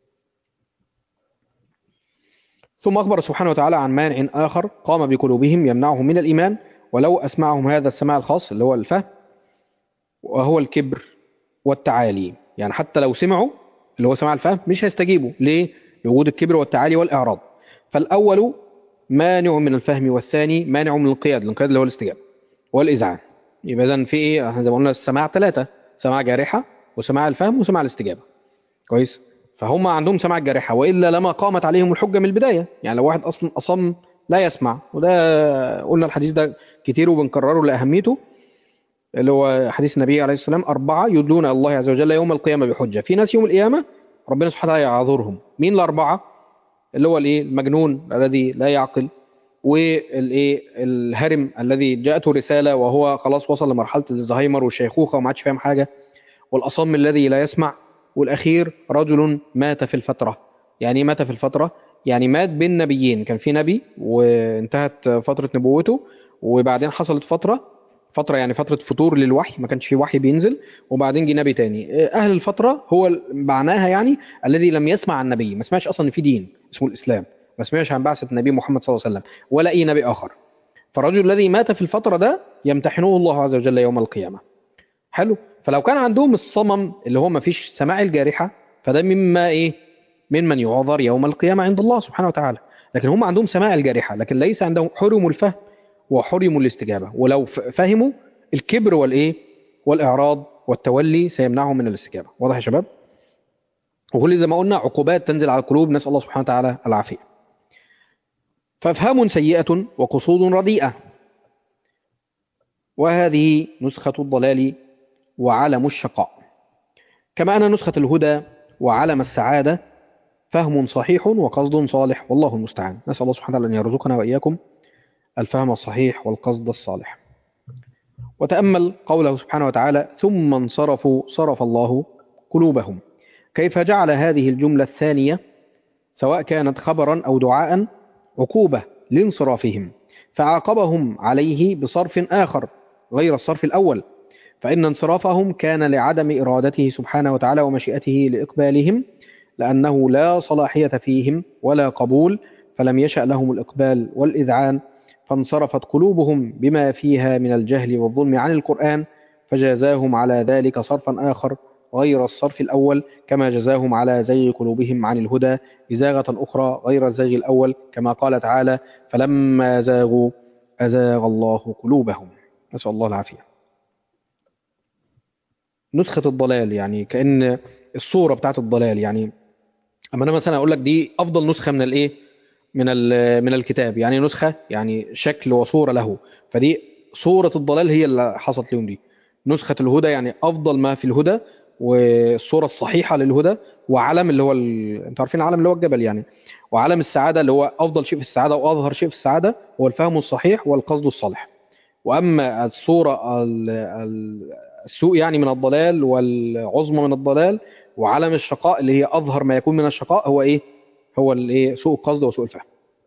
ثم أخبر سبحانه وتعالى عن مانع آخر قام بقلوبهم يمنعهم من الإيمان ولو أسمعهم هذا السماع الخاص اللي هو الفهم وهو الكبر والتعالي يعني حتى لو سمعوا اللي هو سماع الفهم مش هيستجيبوا ليه لوجود الكبر والتعالي والإعراض فالأول مانع من الفهم والثاني مانع من القياد الانقياد اللي هو الاستجابة والإذعان يبقى إذن في إيه احنا زي ما قلنا السماع ثلاثة سماع جارحة وسماع الفهم وسماع الاستجابة كويس فهم عندهم سماع الجارحة وإلا لما قامت عليهم الحجة من البداية يعني لو واحد أصلا أصم لا يسمع وده قلنا الحديث ده كتير وبنكرره لأهميته اللي هو حديث النبي عليه السلام أربعة يدلون الله عز وجل يوم القيامة بحجة في ناس يوم القيامة ربنا سبحانه وتعالى يعذرهم مين الأربعة اللي هو الايه المجنون الذي لا يعقل والايه الهرم الذي جاءته رسالة وهو خلاص وصل لمرحلة الزهايمر والشيخوخة وما عادش فاهم حاجة والأصم الذي لا يسمع والأخير رجل مات في الفترة يعني إيه مات في الفترة يعني مات بين نبيين كان في نبي وانتهت فترة نبوته وبعدين حصلت فترة فترة يعني فترة فتور للوحي ما كانش في وحي بينزل وبعدين جه نبي تاني أهل الفترة هو معناها يعني الذي لم يسمع عن النبي ما سمعش أصلا إن في دين اسمه الإسلام ما سمعش عن بعثة النبي محمد صلى الله عليه وسلم ولا أي نبي آخر فالرجل الذي مات في الفترة ده يمتحنه الله عز وجل يوم القيامة حلو فلو كان عندهم الصمم اللي هو ما فيش سماع الجارحة فده مما إيه ممن يعذر يوم القيامة عند الله سبحانه وتعالى لكن هم عندهم سماع الجارحة لكن ليس عندهم حرم الفهم وحرموا الاستجابة ولو ف- فهموا الكبر والإيه والإعراض والتولي سيمنعهم من الاستجابة واضح يا شباب وكل زي ما قلنا عقوبات تنزل على القلوب نسأل الله سبحانه وتعالى العافية فافهام سيئة وقصود رديئة وهذه نسخة الضلال وعلم الشقاء كما أن نسخة الهدى وعلم السعادة فهم صحيح وقصد صالح والله المستعان نسأل الله سبحانه وتعالى أن يرزقنا وإياكم الفهم الصحيح والقصد الصالح وتأمل قوله سبحانه وتعالى ثم انصرفوا صرف الله قلوبهم كيف جعل هذه الجملة الثانية سواء كانت خبرا أو دعاء عقوبة لانصرافهم فعاقبهم عليه بصرف آخر غير الصرف الأول فإن انصرافهم كان لعدم إرادته سبحانه وتعالى ومشيئته لإقبالهم لأنه لا صلاحية فيهم ولا قبول فلم يشأ لهم الإقبال والإذعان فانصرفت قلوبهم بما فيها من الجهل والظلم عن القرآن فجازاهم على ذلك صرفا آخر غير الصرف الأول كما جزاهم على زيغ قلوبهم عن الهدى بزاغة أخرى غير الزيغ الأول كما قال تعالى فلما زاغوا أزاغ الله قلوبهم نسأل الله العافية نسخة الضلال يعني كأن الصورة بتاعت الضلال يعني أما أنا مثلا أقول لك دي أفضل نسخة من الإيه من ال- من الكتاب يعني نسخة يعني شكل وصورة له فدي صورة الضلال هي اللي حصلت لهم دي نسخة الهدى يعني أفضل ما في الهدى والصورة الصحيحة للهدى وعلم اللي هو ال... انتوا عارفين العلم اللي هو الجبل يعني وعلم السعادة اللي هو أفضل شيء في السعادة وأظهر شيء في السعادة هو الفهم الصحيح والقصد الصالح وأما الصورة ال... ال... السوء يعني من الضلال والعظمى من الضلال وعلم الشقاء اللي هي أظهر ما يكون من الشقاء هو إيه هو الايه سوء القصد وسوء الفهم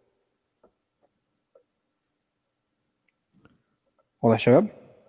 واضح يا شباب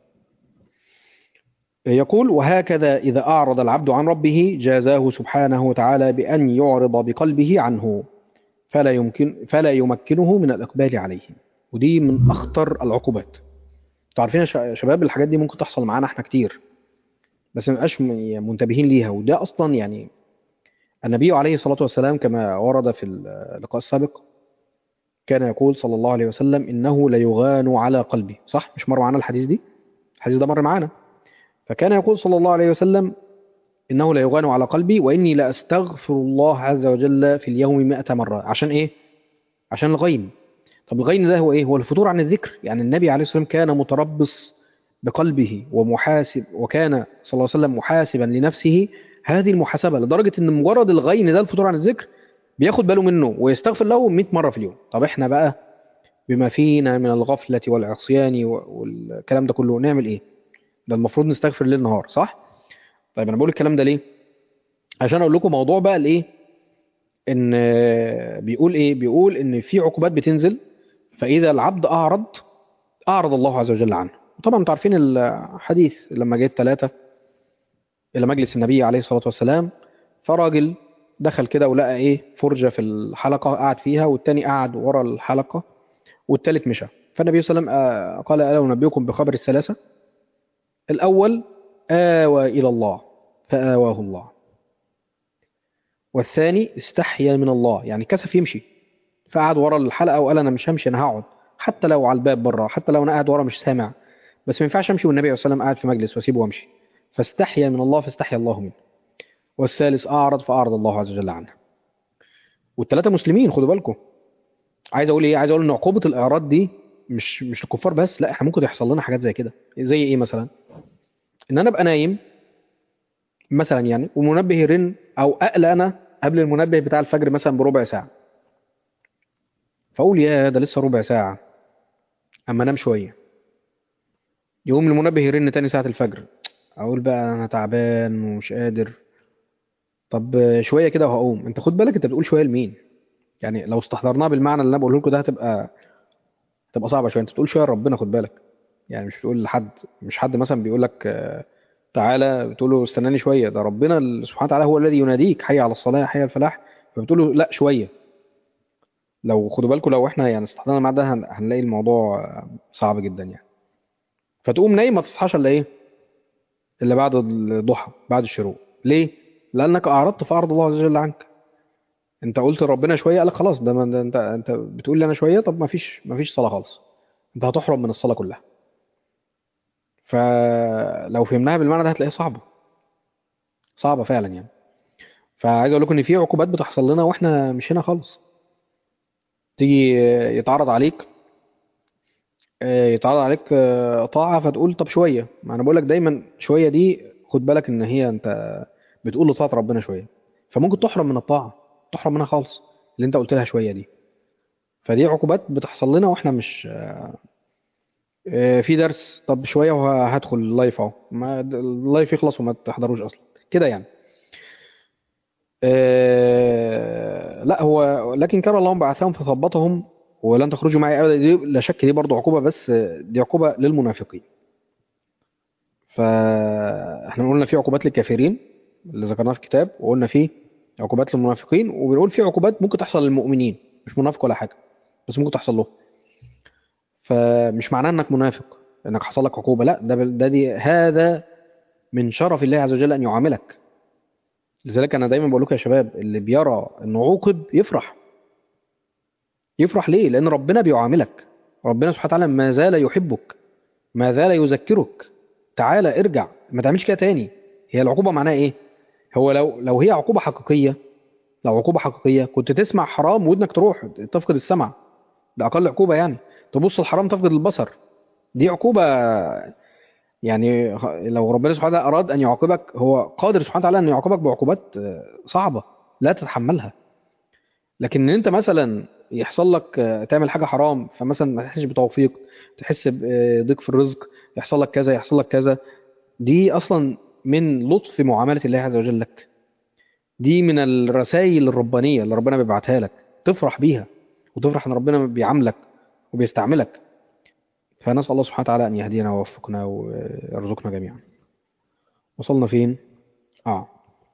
يقول وهكذا إذا أعرض العبد عن ربه جازاه سبحانه وتعالى بأن يعرض بقلبه عنه فلا يمكن فلا يمكنه من الإقبال عليه ودي من أخطر العقوبات انتوا عارفين يا ش- يا شباب الحاجات دي ممكن تحصل معانا احنا كتير بس ما نبقاش م- منتبهين ليها وده أصلا يعني النبي عليه الصلاة والسلام كما ورد في اللقاء السابق كان يقول صلى الله عليه وسلم إنه ليغان على قلبي صح مش مر معانا الحديث دي الحديث ده مر معانا فكان يقول صلى الله عليه وسلم إنه لا يغان على قلبي وإني لأستغفر الله عز وجل في اليوم مئة مرة عشان إيه؟ عشان الغين طب الغين ده هو إيه؟ هو الفتور عن الذكر يعني النبي عليه الصلاة والسلام كان متربص بقلبه ومحاسب وكان صلى الله عليه وسلم محاسبا لنفسه هذه المحاسبة لدرجة إن مجرد الغين ده الفتور عن الذكر بياخد باله منه ويستغفر له 100 مرة في اليوم طب إحنا بقى بما فينا من الغفلة والعصيان والكلام ده كله نعمل إيه؟ ده المفروض نستغفر ليل نهار صح؟ طيب انا بقول الكلام ده ليه؟ عشان اقول لكم موضوع بقى الايه؟ ان بيقول ايه؟ بيقول ان في عقوبات بتنزل فاذا العبد اعرض اعرض الله عز وجل عنه. طبعا انتوا عارفين الحديث لما جه الثلاثه الى مجلس النبي عليه الصلاه والسلام فراجل دخل كده ولقى ايه؟ فرجه في الحلقه قعد فيها والتاني قعد ورا الحلقه والتالت مشى. فالنبي صلى الله عليه وسلم آه، قال الا انبئكم بخبر الثلاثه؟ الاول آوى إلى الله فآواه الله والثاني استحيا من الله يعني كسف يمشي فقعد ورا الحلقة وقال أنا مش همشي أنا هقعد حتى لو على الباب بره حتى لو أنا قاعد ورا مش سامع بس ما ينفعش أمشي والنبي عليه الصلاة والسلام قاعد في مجلس وأسيبه وأمشي فاستحيا من الله فاستحيا الله منه والثالث أعرض فأعرض الله عز وجل عنه والثلاثة مسلمين خدوا بالكم عايز أقول إيه عايز أقول إن عقوبة الإعراض دي مش مش الكفار بس لا إحنا ممكن يحصل لنا حاجات زي كده زي إيه مثلا ان انا ابقى نايم مثلا يعني ومنبه يرن او اقلق انا قبل المنبه بتاع الفجر مثلا بربع ساعه فاقول يا ده لسه ربع ساعه اما انام شويه يقوم المنبه يرن تاني ساعه الفجر اقول بقى انا تعبان ومش قادر طب شويه كده وهقوم انت خد بالك انت بتقول شويه لمين يعني لو استحضرناها بالمعنى اللي انا بقوله لكم ده هتبقى تبقى صعبه شويه انت بتقول شويه لربنا خد بالك يعني مش بتقول لحد مش حد مثلا بيقول لك آه، تعالى بتقول له استناني شويه ده ربنا ال- سبحانه وتعالى هو الذي يناديك حي على الصلاه حي على الفلاح فبتقول له لا شويه لو خدوا بالكم لو احنا يعني استحضرنا مع ده هن- هنلاقي الموضوع آه، صعب جدا يعني فتقوم نايم ما تصحاش الا ايه الا بعد الضحى بعد الشروق ليه لانك اعرضت فاعرض الله عز وجل عنك انت قلت لربنا شويه قال لك خلاص ده, ما- ده انت انت بتقول لي انا شويه طب ما فيش ما فيش صلاه خالص انت هتحرم من الصلاة كلها فلو فهمناها بالمعنى ده هتلاقيها صعبة صعبة فعلا يعني فعايز اقول لكم ان في عقوبات بتحصل لنا واحنا مش هنا خالص تيجي يتعرض عليك يتعرض عليك طاعة فتقول طب شوية ما انا بقول لك دايما شوية دي خد بالك ان هي انت بتقول لطاعة ربنا شوية فممكن تحرم من الطاعة تحرم منها خالص اللي انت قلت لها شوية دي فدي عقوبات بتحصل لنا واحنا مش في درس طب شوية وهدخل اللايف اهو ما اللايف يخلص وما تحضروش اصلا كده يعني آه لا هو لكن كان الله بعثهم فثبطهم ولن تخرجوا معي ابدا دي لا شك دي برضه عقوبه بس دي عقوبه للمنافقين فاحنا قلنا في عقوبات للكافرين اللي ذكرناها في الكتاب وقلنا في عقوبات للمنافقين وبنقول في عقوبات ممكن تحصل للمؤمنين مش منافق ولا حاجه بس ممكن تحصل له فمش معناه انك منافق انك حصل لك عقوبه لا ده ده دي هذا من شرف الله عز وجل ان يعاملك لذلك انا دايما بقول لكم يا شباب اللي بيرى انه عوقب يفرح يفرح ليه لان ربنا بيعاملك ربنا سبحانه وتعالى ما زال يحبك ما زال يذكرك تعالى ارجع ما تعملش كده تاني هي العقوبه معناها ايه هو لو لو هي عقوبه حقيقيه لو عقوبه حقيقيه كنت تسمع حرام ودنك تروح تفقد السمع ده اقل عقوبه يعني تبص الحرام تفقد البصر دي عقوبه يعني لو ربنا سبحانه وتعالى اراد ان يعاقبك هو قادر سبحانه وتعالى ان يعاقبك بعقوبات صعبه لا تتحملها لكن ان انت مثلا يحصل لك تعمل حاجه حرام فمثلا ما تحسش بتوفيق تحس بضيق في الرزق يحصل لك كذا يحصل لك كذا دي اصلا من لطف معامله الله عز وجل لك دي من الرسائل الربانيه اللي ربنا بيبعتها لك تفرح بيها وتفرح ان ربنا بيعاملك وبيستعملك فنسأل الله سبحانه وتعالى أن يهدينا ويوفقنا ويرزقنا جميعا وصلنا فين؟ آه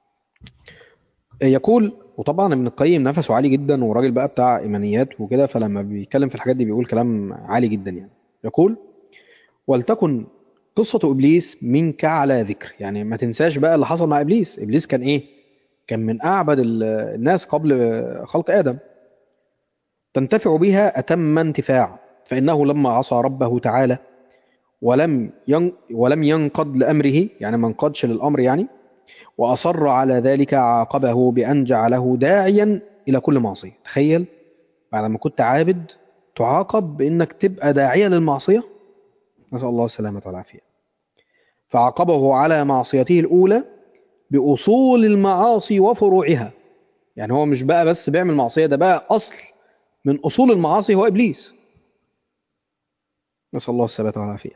يقول وطبعا ابن القيم نفسه عالي جدا وراجل بقى بتاع إيمانيات وكده فلما بيتكلم في الحاجات دي بيقول كلام عالي جدا يعني يقول ولتكن قصة إبليس منك على ذكر يعني ما تنساش بقى اللي حصل مع إبليس إبليس كان إيه؟ كان من أعبد الناس قبل خلق آدم تنتفع بها أتم انتفاع فإنه لما عصى ربه تعالى ولم ين ولم ينقض لأمره يعني ما انقضش للأمر يعني وأصر على ذلك عاقبه بأن جعله داعيا إلى كل معصية تخيل بعد ما كنت عابد تعاقب بأنك تبقى داعية للمعصية نسأل الله السلامة والعافية فعاقبه على معصيته الأولى بأصول المعاصي وفروعها يعني هو مش بقى بس بيعمل معصية ده بقى أصل من أصول المعاصي هو إبليس نسأل الله الثبات والعافية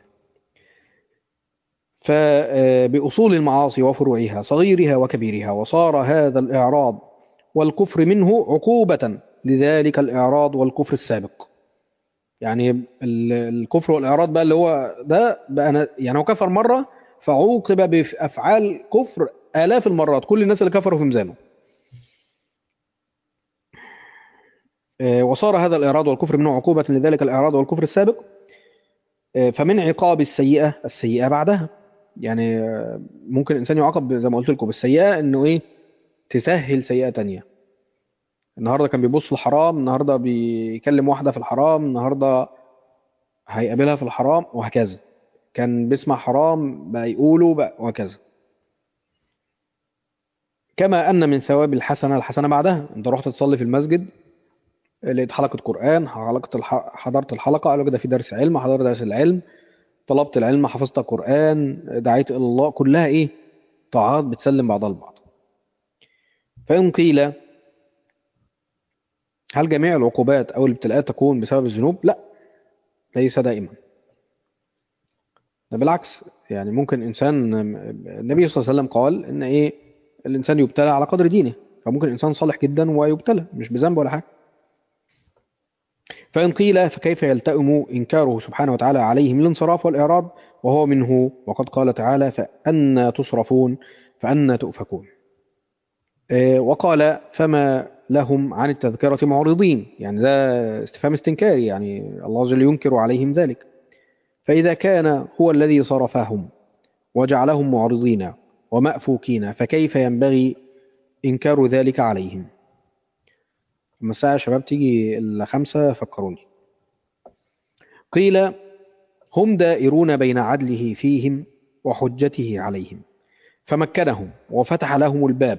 فبأصول المعاصي وفروعها صغيرها وكبيرها وصار هذا الإعراض والكفر منه عقوبة لذلك الإعراض والكفر السابق يعني الكفر والإعراض بقى اللي هو ده بقى أنا يعني هو كفر مرة فعوقب بأفعال كفر آلاف المرات كل الناس اللي كفروا في ميزانه وصار هذا الإعراض والكفر منه عقوبة لذلك الإعراض والكفر السابق فمن عقاب السيئة السيئة بعدها يعني ممكن الإنسان يعاقب زي ما قلت لكم بالسيئة إنه إيه تسهل سيئة تانية النهاردة كان بيبص الحرام النهاردة بيكلم واحدة في الحرام النهاردة هيقابلها في الحرام وهكذا كان بيسمع حرام بقى يقوله بقى وهكذا كما أن من ثواب الحسنة الحسنة بعدها أنت رحت تصلي في المسجد لقيت حلقة قرآن حلقة حضرت الحلقة قالوا كده في درس علم حضرت درس العلم طلبت العلم حفظت قرآن دعيت إلى الله كلها إيه طاعات بتسلم بعضها البعض فإن قيل هل جميع العقوبات أو الابتلاءات تكون بسبب الذنوب لا ليس دائما ده بالعكس يعني ممكن إنسان النبي صلى الله عليه وسلم قال إن إيه الإنسان يبتلى على قدر دينه فممكن إنسان صالح جدا ويبتلى مش بذنب ولا حاجة فإن قيل فكيف يلتئم إنكاره سبحانه وتعالى عليهم الانصراف والإعراض وهو منه وقد قال تعالى فأنا تصرفون فأنا تؤفكون وقال فما لهم عن التذكرة معرضين يعني ده استفهام استنكاري يعني الله عز وجل ينكر عليهم ذلك فإذا كان هو الذي صرفهم وجعلهم معرضين ومأفوكين فكيف ينبغي إنكار ذلك عليهم لما الساعة يا شباب تيجي الخمسة فكروني قيل هم دائرون بين عدله فيهم وحجته عليهم فمكنهم وفتح لهم الباب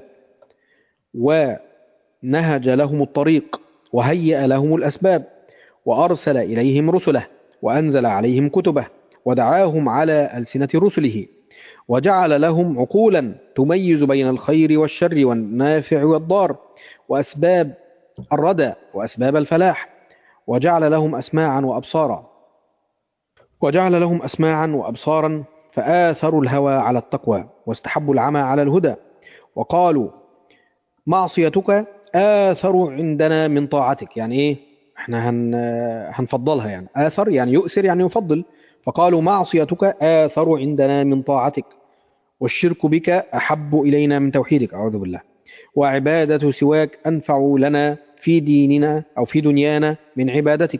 ونهج لهم الطريق وهيأ لهم الأسباب وأرسل إليهم رسله وأنزل عليهم كتبه ودعاهم على ألسنة رسله وجعل لهم عقولا تميز بين الخير والشر والنافع والضار وأسباب الردى وأسباب الفلاح وجعل لهم أسماعا وأبصارا وجعل لهم أسماعا وأبصارا فآثروا الهوى على التقوى واستحبوا العمى على الهدى وقالوا معصيتك آثر عندنا من طاعتك يعني إيه احنا هن هنفضلها يعني آثر يعني يؤثر يعني يفضل فقالوا معصيتك آثر عندنا من طاعتك والشرك بك أحب إلينا من توحيدك أعوذ بالله وعبادة سواك أنفع لنا في ديننا أو في دنيانا من عبادتك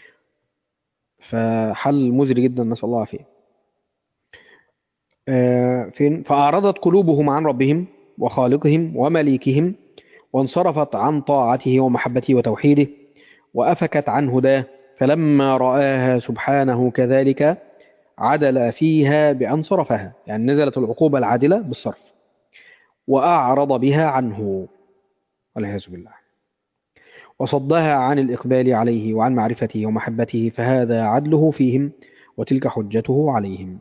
فحل مزري جدا نسأل الله فيه فين فأعرضت قلوبهم عن ربهم وخالقهم ومليكهم وانصرفت عن طاعته ومحبته وتوحيده وأفكت عن هداه فلما رآها سبحانه كذلك عدل فيها بأن صرفها يعني نزلت العقوبة العادلة بالصرف وأعرض بها عنه والعياذ بالله وصدها عن الإقبال عليه وعن معرفته ومحبته فهذا عدله فيهم وتلك حجته عليهم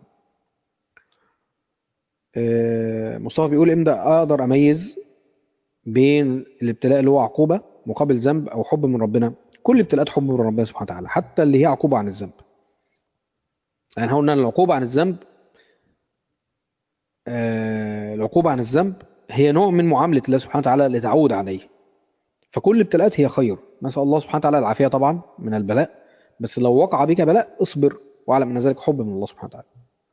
مصطفى بيقول امتى اقدر اميز بين الابتلاء اللي هو عقوبه مقابل ذنب او حب من ربنا كل الابتلاءات حب من ربنا سبحانه وتعالى حتى اللي هي عقوبه عن الذنب يعني قلنا العقوبه عن الذنب العقوبه عن الذنب هي نوع من معامله الله سبحانه وتعالى لتعود عليه فكل الابتلاءات هي خير نسال الله سبحانه وتعالى العافيه طبعا من البلاء بس لو وقع بك بلاء اصبر واعلم ان ذلك حب من الله سبحانه وتعالى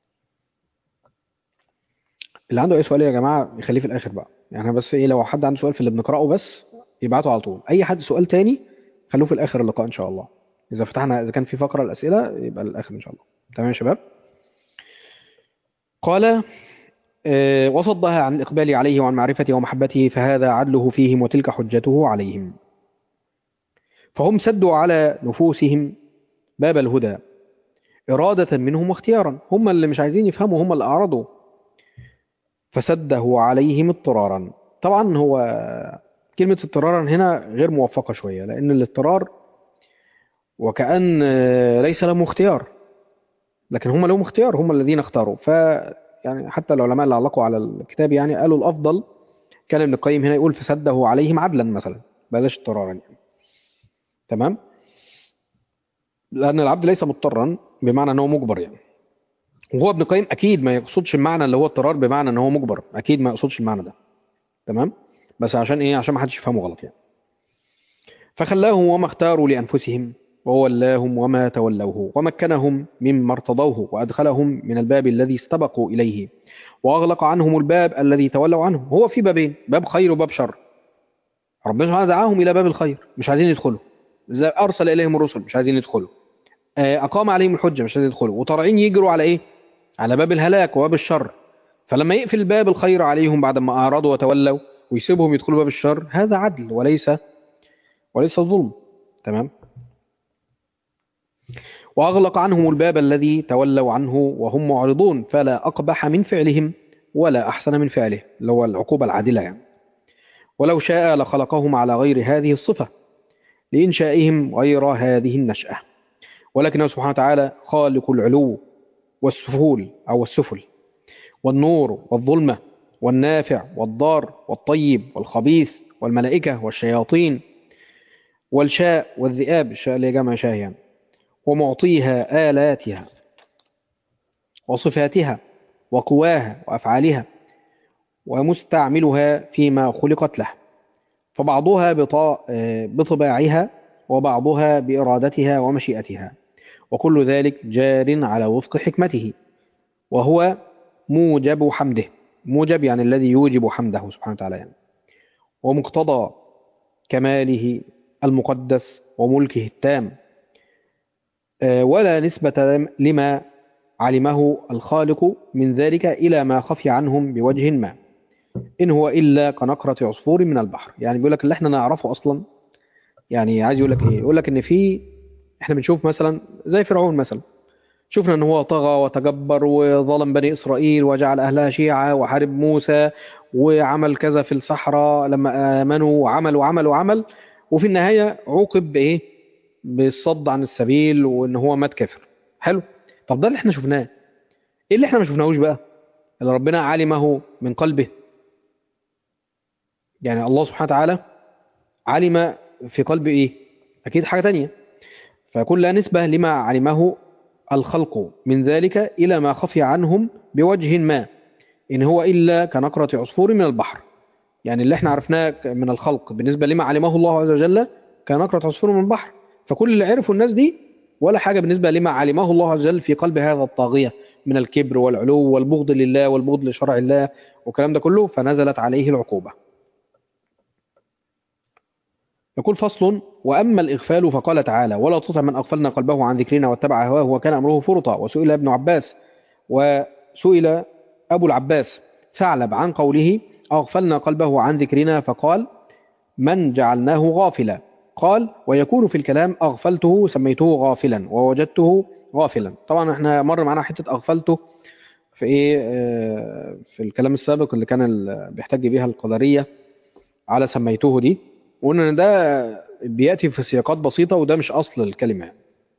اللي عنده اي سؤال يا جماعه يخليه في الاخر بقى يعني بس ايه لو حد عنده سؤال في اللي بنقراه بس يبعته على طول اي حد سؤال تاني خلوه في الاخر اللقاء ان شاء الله اذا فتحنا اذا كان في فقره الاسئله يبقى الاخر ان شاء الله تمام يا شباب قال آه وصدها عن الاقبال عليه وعن معرفته ومحبته فهذا عدله فيهم وتلك حجته عليهم فهم سدوا على نفوسهم باب الهدى إرادة منهم واختيارا هم اللي مش عايزين يفهموا هم اللي أعرضوا فسده عليهم اضطرارا طبعا هو كلمة اضطرارا هنا غير موفقة شوية لأن الاضطرار وكأن ليس لهم اختيار لكن هم لهم اختيار هم الذين اختاروا ف يعني حتى العلماء اللي علقوا على الكتاب يعني قالوا الأفضل كان ابن القيم هنا يقول فسده عليهم عدلا مثلا بلاش اضطرارا يعني تمام لأن العبد ليس مضطرا بمعنى أنه مجبر يعني وهو ابن القيم اكيد ما يقصدش المعنى اللي هو اضطرار بمعنى ان هو مجبر اكيد ما يقصدش المعنى ده تمام بس عشان ايه عشان ما حدش يفهمه غلط يعني فخلاهم وما اختاروا لانفسهم وولاهم وما تولوه ومكنهم مما ارتضوه وادخلهم من الباب الذي استبقوا اليه واغلق عنهم الباب الذي تولوا عنه هو في بابين باب خير وباب شر ربنا سبحانه دعاهم الى باب الخير مش عايزين يدخلوا ارسل اليهم الرسل مش عايزين يدخلوا اقام عليهم الحجه مش عايزين يدخلوا وطالعين يجروا على ايه على باب الهلاك وباب الشر فلما يقفل باب الخير عليهم بعد ما أعرضوا وتولوا ويسيبهم يدخلوا باب الشر هذا عدل وليس وليس ظلم تمام وأغلق عنهم الباب الذي تولوا عنه وهم معرضون فلا أقبح من فعلهم ولا أحسن من فعله اللي هو العقوبة العادلة يعني ولو شاء لخلقهم على غير هذه الصفة لإنشائهم غير هذه النشأة ولكنه سبحانه وتعالى خالق العلو والسفول أو السفل والنور والظلمة والنافع والضار والطيب والخبيث والملائكة والشياطين والشاء والذئاب الشاء اللي جمع شاه يعني ومعطيها آلاتها وصفاتها وقواها وأفعالها ومستعملها فيما خلقت له فبعضها بطباعها وبعضها بإرادتها ومشيئتها وكل ذلك جار على وفق حكمته وهو موجب حمده موجب يعني الذي يوجب حمده سبحانه وتعالى يعني ومقتضى كماله المقدس وملكه التام ولا نسبة لما علمه الخالق من ذلك إلى ما خفي عنهم بوجه ما إن هو إلا كنقرة عصفور من البحر يعني بيقول لك اللي احنا نعرفه أصلا يعني عايز يقول لك إيه يقول لك إن في احنا بنشوف مثلا زي فرعون مثلا شفنا ان هو طغى وتجبر وظلم بني اسرائيل وجعل اهلها شيعة وحارب موسى وعمل كذا في الصحراء لما امنوا وعمل وعمل وعمل وفي النهايه عوقب بايه؟ بالصد عن السبيل وان هو مات كافر. حلو؟ طب ده اللي احنا شفناه. ايه اللي احنا ما شفناهوش بقى؟ اللي ربنا علمه من قلبه. يعني الله سبحانه وتعالى علم في قلبه ايه؟ اكيد حاجه تانية. فيكون لا نسبه لما علمه الخلق من ذلك إلى ما خفي عنهم بوجه ما إن هو إلا كنقرة عصفور من البحر يعني اللي احنا عرفناه من الخلق بالنسبة لما علمه الله عز وجل كنقرة عصفور من البحر فكل اللي عرفوا الناس دي ولا حاجة بالنسبة لما علمه الله عز وجل في قلب هذا الطاغية من الكبر والعلو والبغض لله والبغض لشرع الله والكلام ده كله فنزلت عليه العقوبة يقول فصل وأما الإغفال فقال تعالى ولا تطع من أغفلنا قلبه عن ذكرنا واتبع هواه وكان أمره فرطا وسئل ابن عباس وسئل أبو العباس ثعلب عن قوله أغفلنا قلبه عن ذكرنا فقال من جعلناه غافلا قال ويكون في الكلام أغفلته سميته غافلا ووجدته غافلا طبعا احنا مر معنا حتة أغفلته في ايه آه، في الكلام السابق اللي كان ال- بيحتج بيها القدرية على سميته دي وقلنا ان ده بياتي في سياقات بسيطه وده مش اصل الكلمه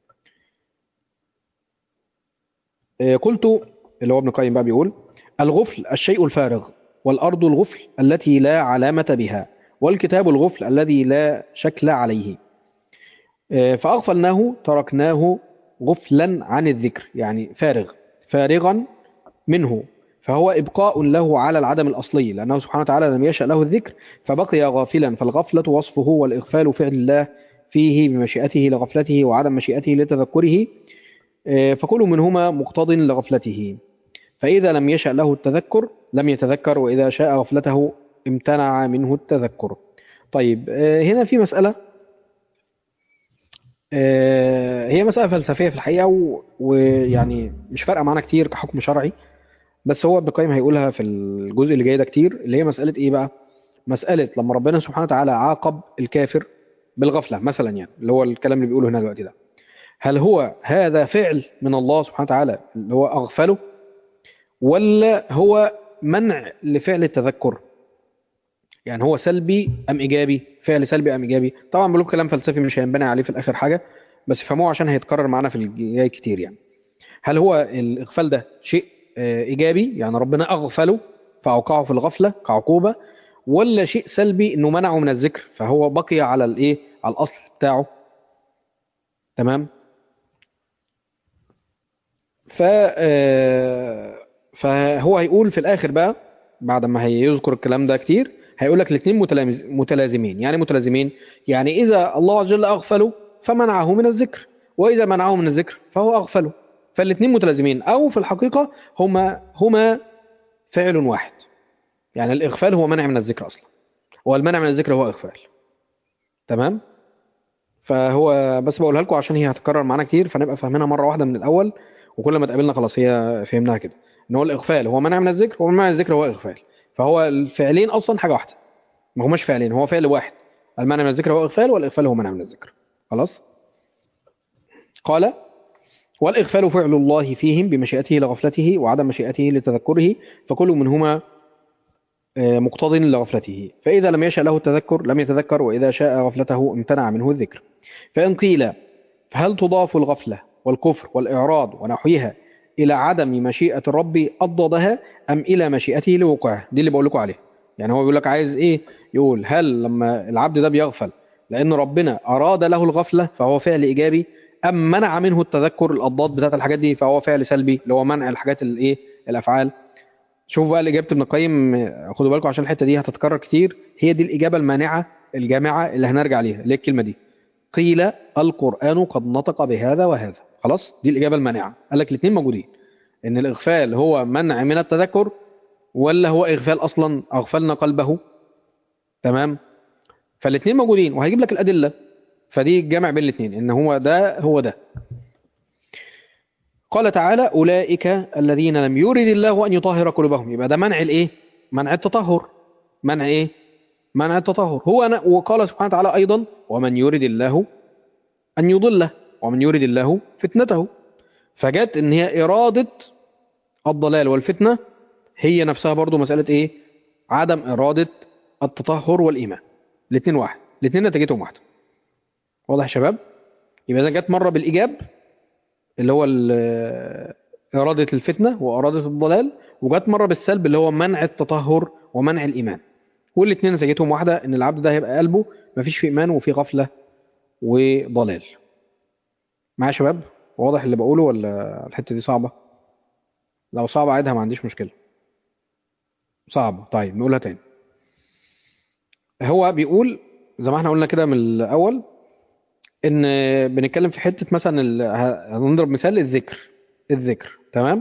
آه، قلت اللي هو ابن القيم بقى بيقول الغفل الشيء الفارغ والارض الغفل التي لا علامه بها والكتاب الغفل الذي لا شكل عليه آه، فاغفلناه تركناه غفلا عن الذكر يعني فارغ فارغا منه فهو إبقاء له على العدم الأصلي لأنه سبحانه وتعالى لم يشأ له الذكر فبقي غافلا فالغفلة وصفه والإغفال فعل الله فيه بمشيئته لغفلته وعدم مشيئته لتذكره آه، فكل منهما مقتض لغفلته فإذا لم يشأ له التذكر لم يتذكر وإذا شاء غفلته امتنع منه التذكر طيب آه، هنا في مسألة آه، هي مسألة فلسفية في الحقيقة و- ويعني مش فارقة معانا كتير كحكم شرعي بس هو ابن القيم هيقولها في الجزء اللي جاي ده كتير اللي هي مسألة ايه بقى؟ مسألة لما ربنا سبحانه وتعالى عاقب الكافر بالغفلة مثلا يعني اللي هو الكلام اللي بيقوله هنا دلوقتي ده هل هو هذا فعل من الله سبحانه وتعالى اللي هو أغفله ولا هو منع لفعل التذكر يعني هو سلبي أم إيجابي فعل سلبي أم إيجابي طبعا بقول كلام فلسفي مش هينبني عليه في الآخر حاجة بس فهموه عشان هيتكرر معانا في الجاي كتير يعني هل هو الإغفال ده شيء آه، إيجابي يعني ربنا أغفله فأوقعه في الغفلة كعقوبة ولا شيء سلبي إنه منعه من الذكر فهو بقي على الإيه على الأصل بتاعه تمام ف آه، فهو هيقول في الآخر بقى بعد ما هيذكر الكلام ده كتير هيقول لك الاثنين متلامز- متلازمين يعني متلازمين يعني إذا الله عز وجل أغفله فمنعه من الذكر وإذا منعه من الذكر فهو أغفله فالاثنين متلازمين أو في الحقيقة هما هما فعل واحد يعني الإغفال هو منع من الذكر أصلا والمنع من الذكر هو إغفال تمام فهو بس بقولها لكم عشان هي هتتكرر معانا كتير فنبقى فاهمينها مرة واحدة من الأول وكل ما تقابلنا خلاص هي فهمناها كده إن هو الإغفال هو منع من الذكر ومنع من الذكر هو إغفال فهو الفعلين أصلا حاجة واحدة ما هماش فعلين هو فعل واحد المنع من الذكر هو إغفال والإغفال هو منع من الذكر خلاص قال والإغفال فعل الله فيهم بمشيئته لغفلته وعدم مشيئته لتذكره فكل منهما آه، مقتض لغفلته فإذا لم يشأ له التذكر لم يتذكر وإذا شاء غفلته امتنع منه الذكر فإن قيل فهل تضاف الغفلة والكفر والإعراض ونحوها إلى عدم مشيئة الرب أضدها أم إلى مشيئته لوقوعه دي اللي بقول لكم عليه يعني هو بيقول لك عايز إيه يقول هل لما العبد ده بيغفل لأن ربنا أراد له الغفلة فهو فعل إيجابي أم منع منه التذكر الأضداد بتاعت الحاجات دي فهو فعل سلبي اللي هو منع الحاجات الإيه الأفعال شوفوا بقى الإجابة ابن القيم خدوا بالكم عشان الحتة دي هتتكرر كتير هي دي الإجابة المانعة الجامعة اللي هنرجع ليها اللي هي الكلمة دي قيل القرآن قد نطق بهذا وهذا خلاص دي الإجابة المانعة قال لك الاثنين موجودين إن الإغفال هو منع من التذكر ولا هو إغفال أصلا أغفلنا قلبه تمام فالاثنين موجودين وهيجيب لك الأدلة فدي الجمع بين الاثنين إن هو ده هو ده قال تعالى أولئك الذين لم يرد الله أن يطهر قلوبهم يبقى ده منع الإيه؟ منع التطهر منع إيه؟ منع التطهر هو أنا وقال سبحانه وتعالى أيضا ومن يرد الله أن يضله ومن يرد الله فتنته فجت ان هي إرادة الضلال والفتنة هي نفسها برضو مسألة ايه عدم إرادة التطهر والإيمان الاثنين واحد الاثنين نتيجتهم واحدة واضح يا شباب يبقى ده جت مرة بالإيجاب اللي هو ال- إرادة الفتنة وإرادة الضلال وجت مرة بالسلب اللي هو منع التطهر ومنع الإيمان والاثنين نتيجتهم واحدة إن العبد ده هيبقى قلبه مفيش فيه إيمان وفيه غفلة وضلال معايا يا شباب واضح اللي بقوله ولا الحتة دي صعبة لو صعبة عيدها ما عنديش مشكلة صعبة طيب نقولها تاني هو بيقول زي ما احنا قلنا كده من الأول ان بنتكلم في حته مثلا ال- ه- هنضرب مثال الذكر الذكر تمام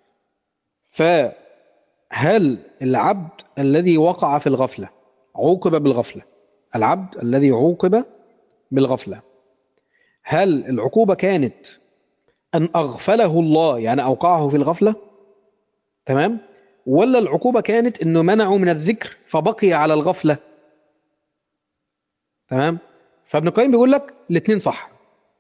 فهل العبد الذي وقع في الغفله عوقب بالغفله العبد الذي عوقب بالغفله هل العقوبه كانت ان اغفله الله يعني اوقعه في الغفله تمام ولا العقوبه كانت انه منعه من الذكر فبقي على الغفله تمام فابن القيم بيقول لك الاثنين صح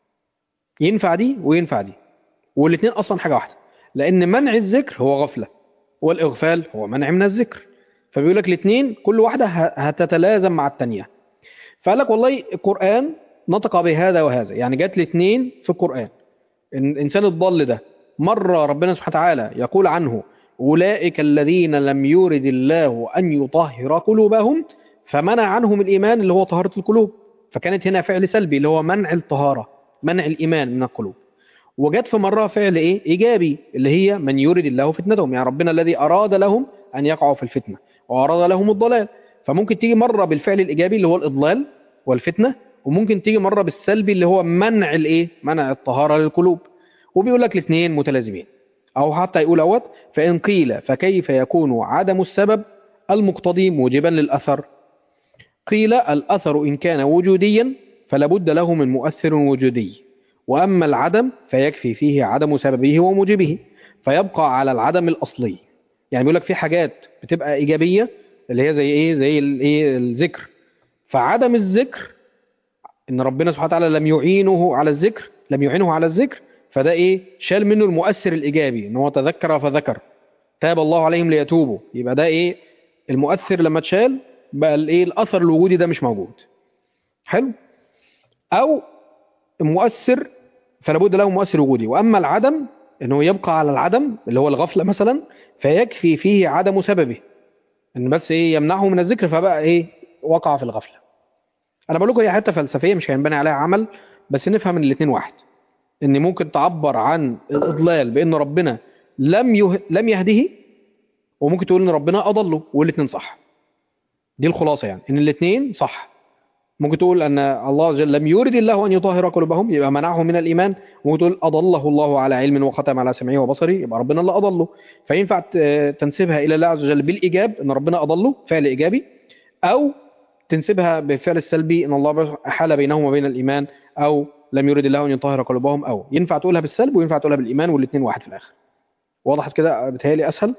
ينفع دي وينفع دي والاثنين اصلا حاجه واحده لان منع الذكر هو غفله والاغفال هو منع من الذكر فبيقول لك الاثنين كل واحده ه- هتتلازم مع الثانيه فقال لك والله القران نطق بهذا وهذا يعني جات الاثنين في القران إن الانسان الضال ده مره ربنا سبحانه وتعالى يقول عنه اولئك الذين لم يرد الله ان يطهر قلوبهم فمنع عنهم الايمان اللي هو طهاره القلوب فكانت هنا فعل سلبي اللي هو منع الطهاره منع الايمان من القلوب وجت في مره فعل ايه ايجابي اللي هي من يرد الله فتنتهم يعني ربنا الذي اراد لهم ان يقعوا في الفتنه واراد لهم الضلال فممكن تيجي مره بالفعل الايجابي اللي هو الاضلال والفتنه وممكن تيجي مره بالسلبي اللي هو منع الايه منع الطهاره للقلوب وبيقول لك الاثنين متلازمين او حتى يقول اهوت فان قيل فكيف يكون عدم السبب المقتضي موجبا للاثر قيل الأثر إن كان وجوديا فلا بد له من مؤثر وجودي وأما العدم فيكفي فيه عدم سببه وموجبه فيبقى على العدم الأصلي يعني بيقول لك في حاجات بتبقى إيجابية اللي هي زي إيه زي الإيه الذكر فعدم الذكر إن ربنا سبحانه وتعالى لم يعينه على الذكر لم يعينه على الذكر فده إيه شال منه المؤثر الإيجابي إن هو تذكر فذكر تاب الله عليهم ليتوبوا يبقى ده إيه المؤثر لما اتشال بقى الايه الاثر الوجودي ده مش موجود حلو او مؤثر فلا بد له مؤثر وجودي واما العدم انه يبقى على العدم اللي هو الغفله مثلا فيكفي فيه عدم سببه ان بس ايه يمنعه من الذكر فبقى ايه وقع في الغفله انا بقول لكم هي حته فلسفيه مش هينبني عليها عمل بس نفهم ان الاثنين واحد ان ممكن تعبر عن الاضلال بان ربنا لم يه... لم يهده وممكن تقول ان ربنا اضله والاثنين صح دي الخلاصه يعني ان الاثنين صح ممكن تقول ان الله عز وجل لم يرد الله ان يطهر قلوبهم يبقى منعهم من الايمان ممكن تقول اضله الله على علم وختم على سمعه وبصره يبقى ربنا اللي اضله فينفع ت- تنسبها الى الله عز وجل بالايجاب ان ربنا اضله فعل ايجابي او تنسبها بالفعل السلبي ان الله احال بينهم وبين الايمان او لم يرد الله ان يطهر قلوبهم او ينفع تقولها بالسلب وينفع تقولها بالايمان والاثنين واحد في الاخر وضحت كده بتهيألي اسهل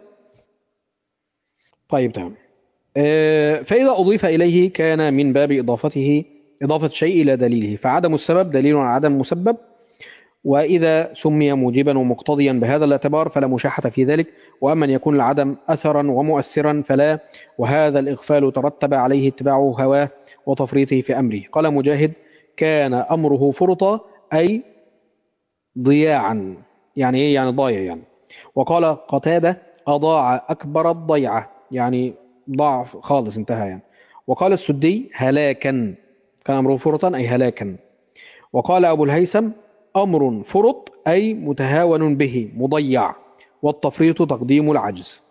طيب تمام آه، فإذا أضيف إليه كان من باب إضافته إضافة شيء إلى دليله فعدم السبب دليل على عدم مسبب وإذا سمي موجبا ومقتضيا بهذا الاعتبار فلا مشاحة في ذلك وأما أن يكون العدم أثرا ومؤثرا فلا وهذا الإغفال ترتب عليه اتباع هواه وتفريطه في أمره قال مجاهد كان أمره فرطا أي ضياعا يعني إيه يعني ضايع يعني وقال قتادة أضاع أكبر الضيعة يعني ضاع خالص انتهى يعني وقال السدي هلاكا كان أمره فرطا أي هلاكا وقال أبو الهيثم أمر فرط أي متهاون به مضيع والتفريط تقديم العجز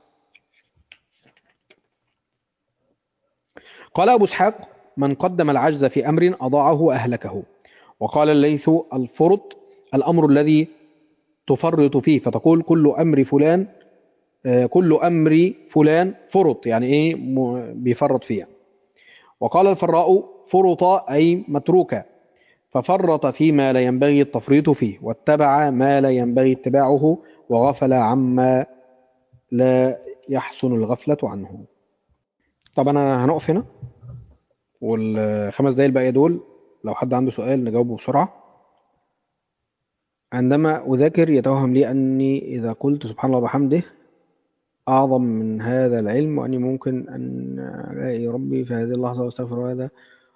قال أبو اسحاق من قدم العجز في أمر أضاعه وأهلكه وقال الليث الفرط الأمر الذي تفرط فيه فتقول كل أمر فلان آه، كل أمر فلان فرط يعني إيه م- بيفرط فيها وقال الفراء فرط أي متروكا ففرط فيما لا ينبغي التفريط فيه واتبع ما لا ينبغي اتباعه وغفل عما لا يحسن الغفلة عنه طب أنا هنقف هنا والخمس دقايق الباقية دول لو حد عنده سؤال نجاوبه بسرعة عندما أذاكر يتوهم لي أني إذا قلت سبحان الله وبحمده أعظم من هذا العلم وأني ممكن أن ألاقي ربي في هذه اللحظة وأستغفر هذا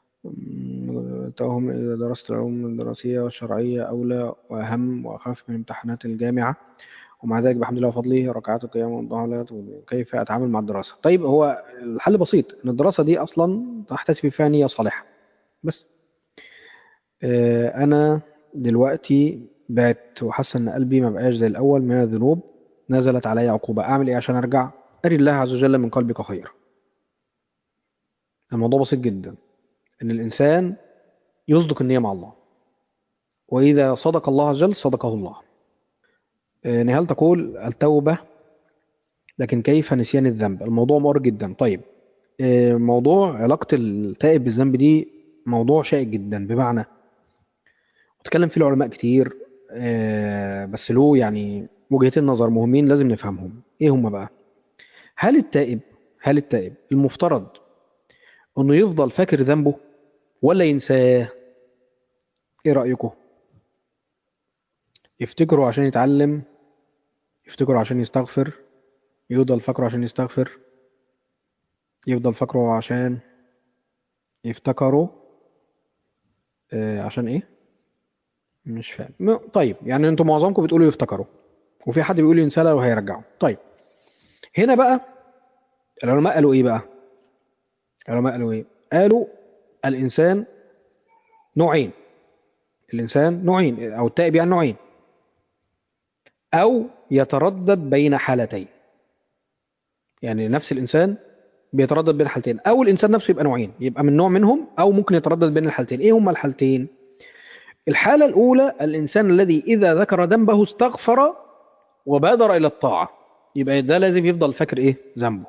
توهم إذا درست العلوم الدراسية والشرعية أولى وأهم وأخف من امتحانات الجامعة ومع ذلك بحمد الله وفضله ركعات القيام والضحى كيف أتعامل مع الدراسة طيب هو الحل بسيط إن الدراسة دي أصلا تحتسب فيها نية صالحة بس آه، أنا دلوقتي بقت وحاسس إن قلبي ما بقاش زي الأول من الذنوب نزلت علي عقوبة أعمل إيه عشان أرجع أري الله عز وجل من قلبك خير الموضوع بسيط جدا إن الإنسان يصدق النية مع الله وإذا صدق الله عز وجل صدقه الله آه، نهال تقول التوبة لكن كيف نسيان الذنب الموضوع مؤر جدا طيب آه، موضوع علاقة التائب بالذنب دي موضوع شائك جدا بمعنى وتكلم فيه العلماء كتير آه، بس له يعني وجهتين نظر مهمين لازم نفهمهم ايه هما بقى هل التائب هل التائب المفترض انه يفضل فاكر ذنبه ولا ينساه ايه رأيكم يفتكره عشان يتعلم يفتكره عشان يستغفر يفضل فاكره عشان يستغفر يفضل فاكره عشان يفتكره آه عشان ايه مش فاهم م- طيب يعني انتوا معظمكم بتقولوا يفتكروا وفي حد بيقول ينسى لو هيرجعه طيب هنا بقى العلماء قالوا ايه بقى العلماء قالوا ايه قالوا الانسان نوعين الانسان نوعين او التائب يعني نوعين او يتردد بين حالتين يعني نفس الانسان بيتردد بين حالتين او الانسان نفسه يبقى نوعين يبقى من نوع منهم او ممكن يتردد بين الحالتين ايه هما الحالتين الحالة الأولى الإنسان الذي إذا ذكر ذنبه استغفر وبادر إلى الطاعة يبقى ده لازم يفضل فاكر إيه ذنبه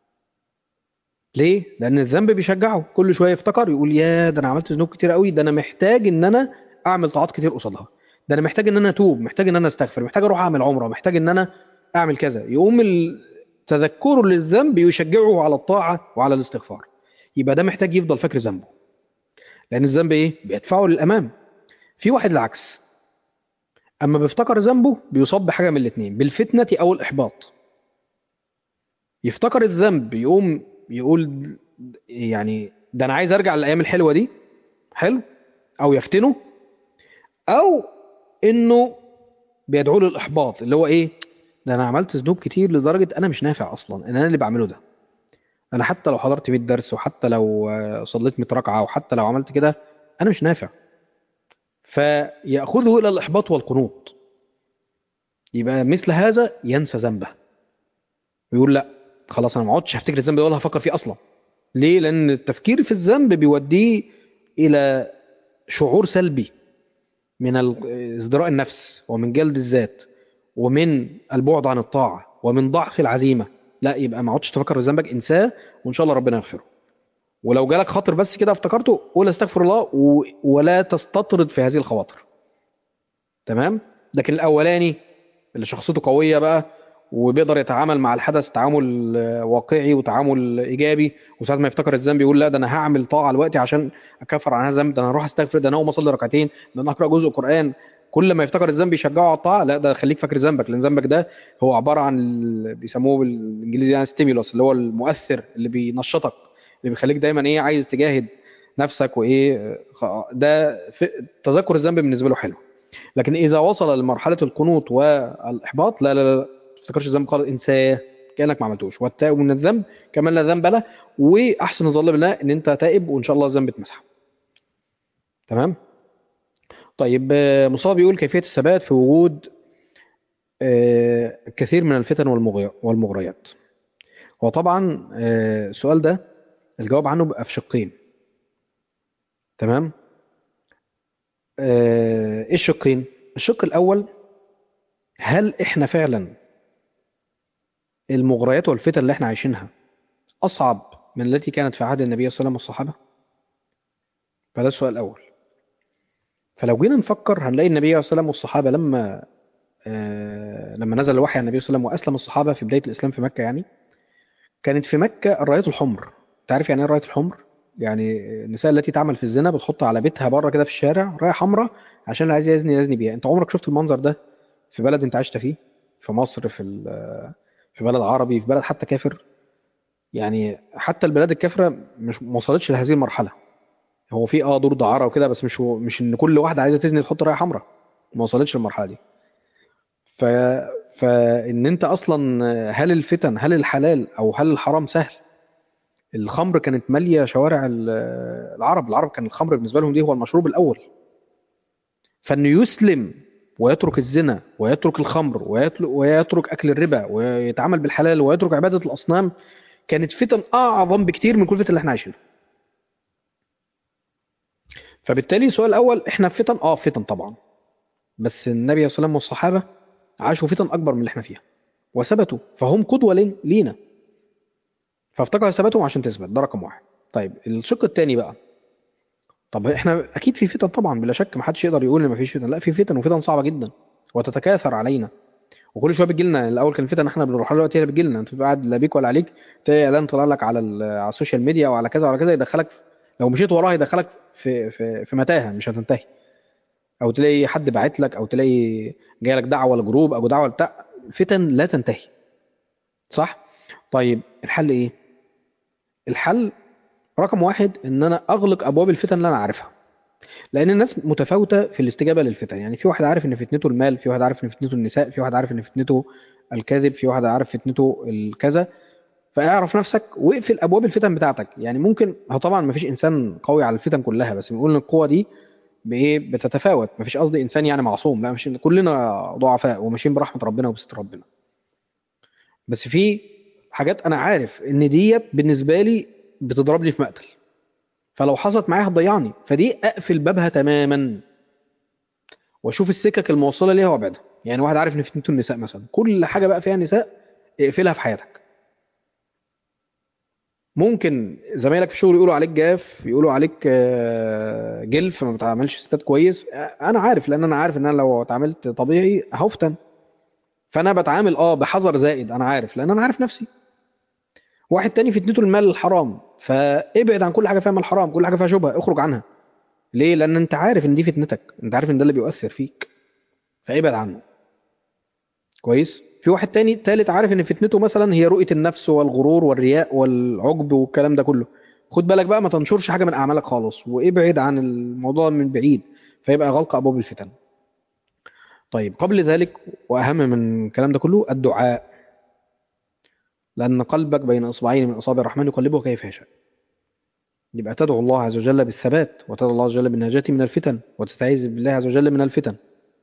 ليه؟ لأن الذنب بيشجعه كل شوية يفتكر يقول يا ده أنا عملت ذنوب كتير قوي ده أنا محتاج إن أنا أعمل طاعات كتير قصادها ده أنا محتاج إن أنا أتوب محتاج إن أنا أستغفر محتاج أروح أعمل عمرة محتاج إن أنا أعمل كذا يقوم ال- تذكره للذنب يشجعه على الطاعة وعلى الاستغفار يبقى ده محتاج يفضل فاكر ذنبه لأن الذنب إيه؟ بيدفعه للأمام في واحد العكس اما بيفتكر ذنبه بيصاب بحاجه من الاثنين بالفتنه او الاحباط يفتكر الذنب يقوم يقول يعني ده انا عايز ارجع للايام الحلوه دي حلو او يفتنه او انه بيدعو له الاحباط اللي هو ايه ده انا عملت ذنوب كتير لدرجه انا مش نافع اصلا ان انا اللي بعمله ده انا حتى لو حضرت 100 درس وحتى لو آه، صليت 100 ركعه وحتى لو عملت كده انا مش نافع فيأخذه إلى الإحباط والقنوط يبقى مثل هذا ينسى ذنبه ويقول لا خلاص أنا ما عدتش هفتكر الذنب ده ولا هفكر فيه أصلا ليه؟ لأن التفكير في الذنب بيوديه إلى شعور سلبي من ال- ازدراء النفس ومن جلد الذات ومن البعد عن الطاعة ومن ضعف العزيمة لا يبقى ما عدتش تفكر في ذنبك انساه وإن شاء الله ربنا يغفره ولو جالك خاطر بس كده افتكرته قول استغفر الله و... ولا تستطرد في هذه الخواطر تمام لكن الاولاني اللي شخصيته قويه بقى وبيقدر يتعامل مع الحدث تعامل آه، واقعي وتعامل ايجابي وساعه ما يفتكر الذنب يقول لا ده انا هعمل طاعه دلوقتي عشان اكفر عن هذا الذنب ده انا اروح استغفر ده انا اقوم اصلي ركعتين ده انا اقرا جزء قران كل ما يفتكر الذنب يشجعه على الطاعه لا ده خليك فاكر ذنبك لان ذنبك ده هو عباره عن ال- بيسموه بالانجليزي يعني ستيمولوس اللي هو المؤثر اللي بينشطك اللي بيخليك دايما ايه عايز تجاهد نفسك وايه خ- ده في- تذكر الذنب بالنسبه له حلو لكن اذا وصل لمرحله القنوط والاحباط لا لا لا ما تفتكرش الذنب خالص انساه كانك ما عملتوش والتائب من الذنب كمان لا ذنب له واحسن الظن بالله ان انت تائب وان شاء الله الذنب يتمسح تمام طيب آه، مصطفى بيقول كيفيه الثبات في وجود آه، كثير من الفتن والمغي- والمغريات هو طبعا آه، السؤال ده الجواب عنه بيبقى في شقين تمام آه، ايه الشقين الشق الاول هل احنا فعلا المغريات والفتن اللي احنا عايشينها اصعب من التي كانت في عهد النبي صلى الله عليه وسلم والصحابه فده السؤال الاول فلو جينا نفكر هنلاقي النبي صلى الله عليه وسلم والصحابه لما آه، لما نزل الوحي على النبي صلى الله عليه وسلم واسلم الصحابه في بدايه الاسلام في مكه يعني كانت في مكه الرايات الحمر تعرف يعني ايه الرايات الحمر يعني النساء التي تعمل في الزنا بتحط على بيتها بره كده في الشارع رايه حمراء عشان اللي عايز يزني يزني بيها انت عمرك شفت المنظر ده في بلد انت عشت فيه في مصر في ال- في بلد عربي في بلد حتى كافر يعني حتى البلاد الكافره مش ما وصلتش لهذه المرحله هو في اه دور دعاره وكده بس مش مش ان كل واحده عايزه تزني تحط رايه حمراء ما وصلتش للمرحله دي ف فان انت اصلا هل الفتن هل الحلال او هل الحرام سهل الخمر كانت ماليه شوارع ال- العرب العرب كان الخمر بالنسبه لهم دي هو المشروب الاول فانه يسلم ويترك الزنا ويترك الخمر ويتل- ويترك اكل الربا ويتعامل بالحلال ويترك عباده الاصنام كانت فتن اعظم بكتير من كل الفتن اللي احنا عايشينها فبالتالي السؤال الاول احنا في فتن اه فتن طبعا بس النبي صلى الله عليه وسلم والصحابه عاشوا فتن اكبر من اللي احنا فيها وثبتوا فهم قدوه لين- لينا فافتكروا ثباتهم عشان تثبت ده رقم واحد طيب الشق الثاني بقى طب احنا اكيد في فتن طبعا بلا شك ما حدش يقدر يقول ان ما فيش فتن لا في فتن وفتن صعبه جدا وتتكاثر علينا وكل شويه بتجي لنا الاول كان فتن احنا بنروح لها دلوقتي هي بتجي لنا انت بتبقى قاعد لا بيك ولا عليك تلاقي اعلان طلع لك على ال- على السوشيال ميديا او على كذا وعلى كذا يدخلك لو مشيت وراه يدخلك في في في متاهه مش هتنتهي او تلاقي حد باعت لك او تلاقي جاي لك دعوه لجروب او دعوه بتاع فتن لا تنتهي صح طيب الحل ايه الحل رقم واحد ان انا اغلق ابواب الفتن اللي انا عارفها لان الناس متفاوته في الاستجابه للفتن يعني في واحد عارف ان فتنته المال في واحد عارف ان فتنته النساء في واحد عارف ان فتنته الكذب في واحد عارف فتنته الكذا فاعرف نفسك واقفل ابواب الفتن بتاعتك يعني ممكن هو طبعا ما فيش انسان قوي على الفتن كلها بس بنقول ان القوه دي بايه بتتفاوت ما فيش قصدي انسان يعني معصوم لا مش كلنا ضعفاء وماشيين برحمه ربنا وبستر ربنا بس في حاجات انا عارف ان ديت بالنسبه لي بتضرب لي في مقتل فلو حصلت معايا هتضيعني فدي اقفل بابها تماما واشوف السكك الموصله ليها وابعدها يعني واحد عارف ان فتنته النساء مثلا كل حاجه بقى فيها نساء اقفلها في حياتك ممكن زمايلك في الشغل يقولوا عليك جاف يقولوا عليك آه، جلف ما بتعاملش ستات كويس آه، انا عارف لان انا عارف ان انا لو اتعاملت طبيعي هفتن فانا بتعامل اه بحذر زائد انا عارف لان انا عارف نفسي واحد تاني فتنته المال الحرام فابعد عن كل حاجه فيها مال حرام كل حاجه فيها شبهه اخرج عنها ليه لان انت عارف ان دي فتنتك انت عارف ان ده اللي بيؤثر فيك فابعد عنه كويس في واحد تاني تالت عارف ان فتنته مثلا هي رؤيه النفس والغرور والرياء والعجب والكلام ده كله خد بالك بقى ما تنشرش حاجه من اعمالك خالص وابعد عن الموضوع من بعيد فيبقى غلق ابواب الفتن طيب قبل ذلك واهم من الكلام ده كله الدعاء لان قلبك بين اصبعين من اصابع الرحمن يقلبه كيف يشاء يبقى تدعو الله عز وجل بالثبات وتدعو الله عز وجل بالنجاة من الفتن وتستعيذ بالله عز وجل من الفتن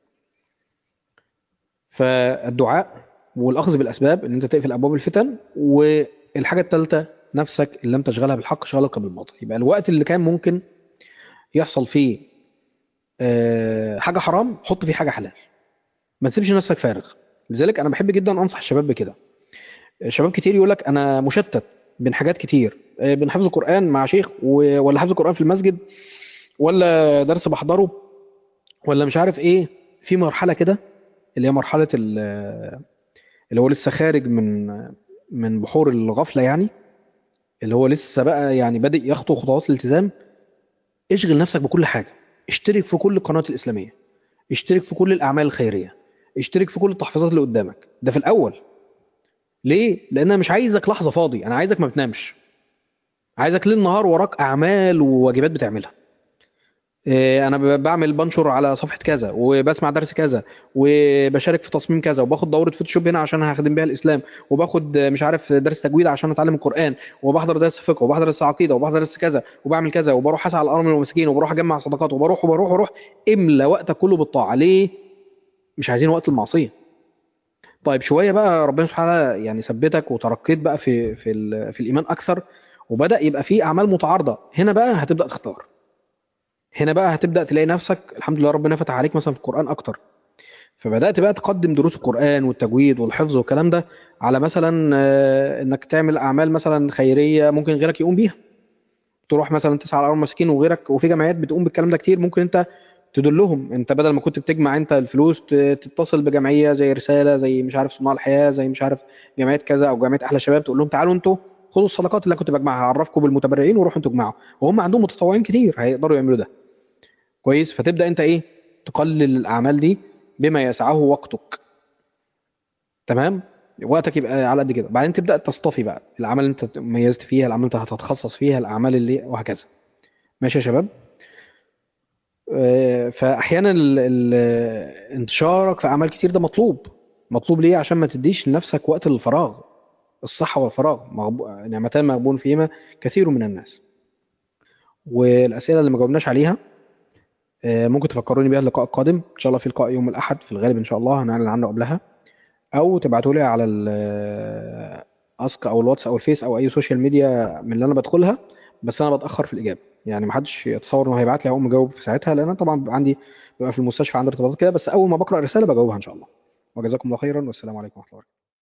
فالدعاء والأخذ بالأسباب إن أنت تقفل أبواب الفتن والحاجة الثالثة نفسك اللي لم تشغلها بالحق شغلك بالباطل يبقى الوقت اللي كان ممكن يحصل فيه آه، حاجة حرام حط فيه حاجة حلال ما تسيبش نفسك فارغ لذلك أنا بحب جدا أنصح الشباب بكده شباب كتير يقول لك أنا مشتت بين حاجات كتير آه، بين حفظ القرآن مع شيخ و- ولا حفظ القرآن في المسجد ولا درس بحضره ولا مش عارف ايه في مرحلة كده اللي هي مرحلة ال- اللي هو لسه خارج من من بحور الغفلة يعني اللي هو لسه بقى يعني بادئ يخطو خطوات الالتزام اشغل نفسك بكل حاجة اشترك في كل القنوات الإسلامية اشترك في كل الأعمال الخيرية اشترك في كل التحفيظات اللي قدامك ده في الأول ليه؟ لأن أنا مش عايزك لحظة فاضي أنا عايزك ما بتنامش عايزك ليل نهار وراك أعمال وواجبات بتعملها إيه، انا ب- بعمل بنشر على صفحه كذا وبسمع درس كذا وبشارك في تصميم كذا وباخد دوره فوتوشوب هنا عشان هخدم بيها الاسلام وباخد آه، مش عارف درس تجويد عشان اتعلم القران وبحضر درس فقه وبحضر درس عقيده وبحضر درس كذا وبعمل كذا وبروح اسعى على الارامل والمساكين وبروح اجمع صدقات وبروح وبروح وبروح املى وقتك كله بالطاعه ليه مش عايزين وقت المعصيه طيب شويه بقى ربنا سبحانه وتعالى يعني ثبتك وترقيت بقى في في ال- في الايمان اكثر وبدا يبقى في اعمال متعارضه هنا بقى هتبدا تختار هنا بقى هتبدا تلاقي نفسك الحمد لله ربنا فتح عليك مثلا في القران اكتر فبدات بقى تقدم دروس القران والتجويد والحفظ والكلام ده على مثلا آه، انك تعمل اعمال مثلا خيريه ممكن غيرك يقوم بيها تروح مثلا تسعى على ارض مساكين وغيرك وفي جمعيات بتقوم بالكلام ده كتير ممكن انت تدلهم انت بدل ما كنت بتجمع انت الفلوس ت- تتصل بجمعيه زي رساله زي مش عارف صناع الحياه زي مش عارف جمعيه كذا او جمعيه احلى شباب تقول لهم تعالوا انتوا خدوا الصدقات اللي أنا كنت بجمعها هعرفكم بالمتبرعين وروحوا انتوا اجمعوا وهم عندهم متطوعين كتير هيقدروا يعملوا ده كويس فتبدا انت ايه تقلل الاعمال دي بما يسعه وقتك تمام وقتك يبقى على قد كده بعدين تبدا تصطفي بقى الاعمال اللي انت ميزت فيها الاعمال اللي انت هتتخصص فيها الاعمال اللي وهكذا ماشي يا شباب آه، فاحيانا ال- ال- انتشارك في اعمال كتير ده مطلوب مطلوب ليه عشان ما تديش لنفسك وقت للفراغ الصحة والفراغ مغبو... نعمتان مغبون فيهما كثير من الناس والأسئلة اللي ما جاوبناش عليها آه، ممكن تفكروني بيها اللقاء القادم إن شاء الله في لقاء يوم الأحد في الغالب إن شاء الله هنعلن عنه قبلها أو تبعتوا لي على الأسك أو الواتس أو الفيس أو أي سوشيال ميديا من اللي أنا بدخلها بس أنا بتأخر في الإجابة يعني محدش يتصور إنه هيبعت لي هقوم مجاوب في ساعتها لأن أنا طبعا بيبقى عندي ببقى في المستشفى عندي ارتباطات كده بس أول ما بقرأ رسالة بجاوبها إن شاء الله وجزاكم الله خيرا والسلام عليكم ورحمة الله وبركاته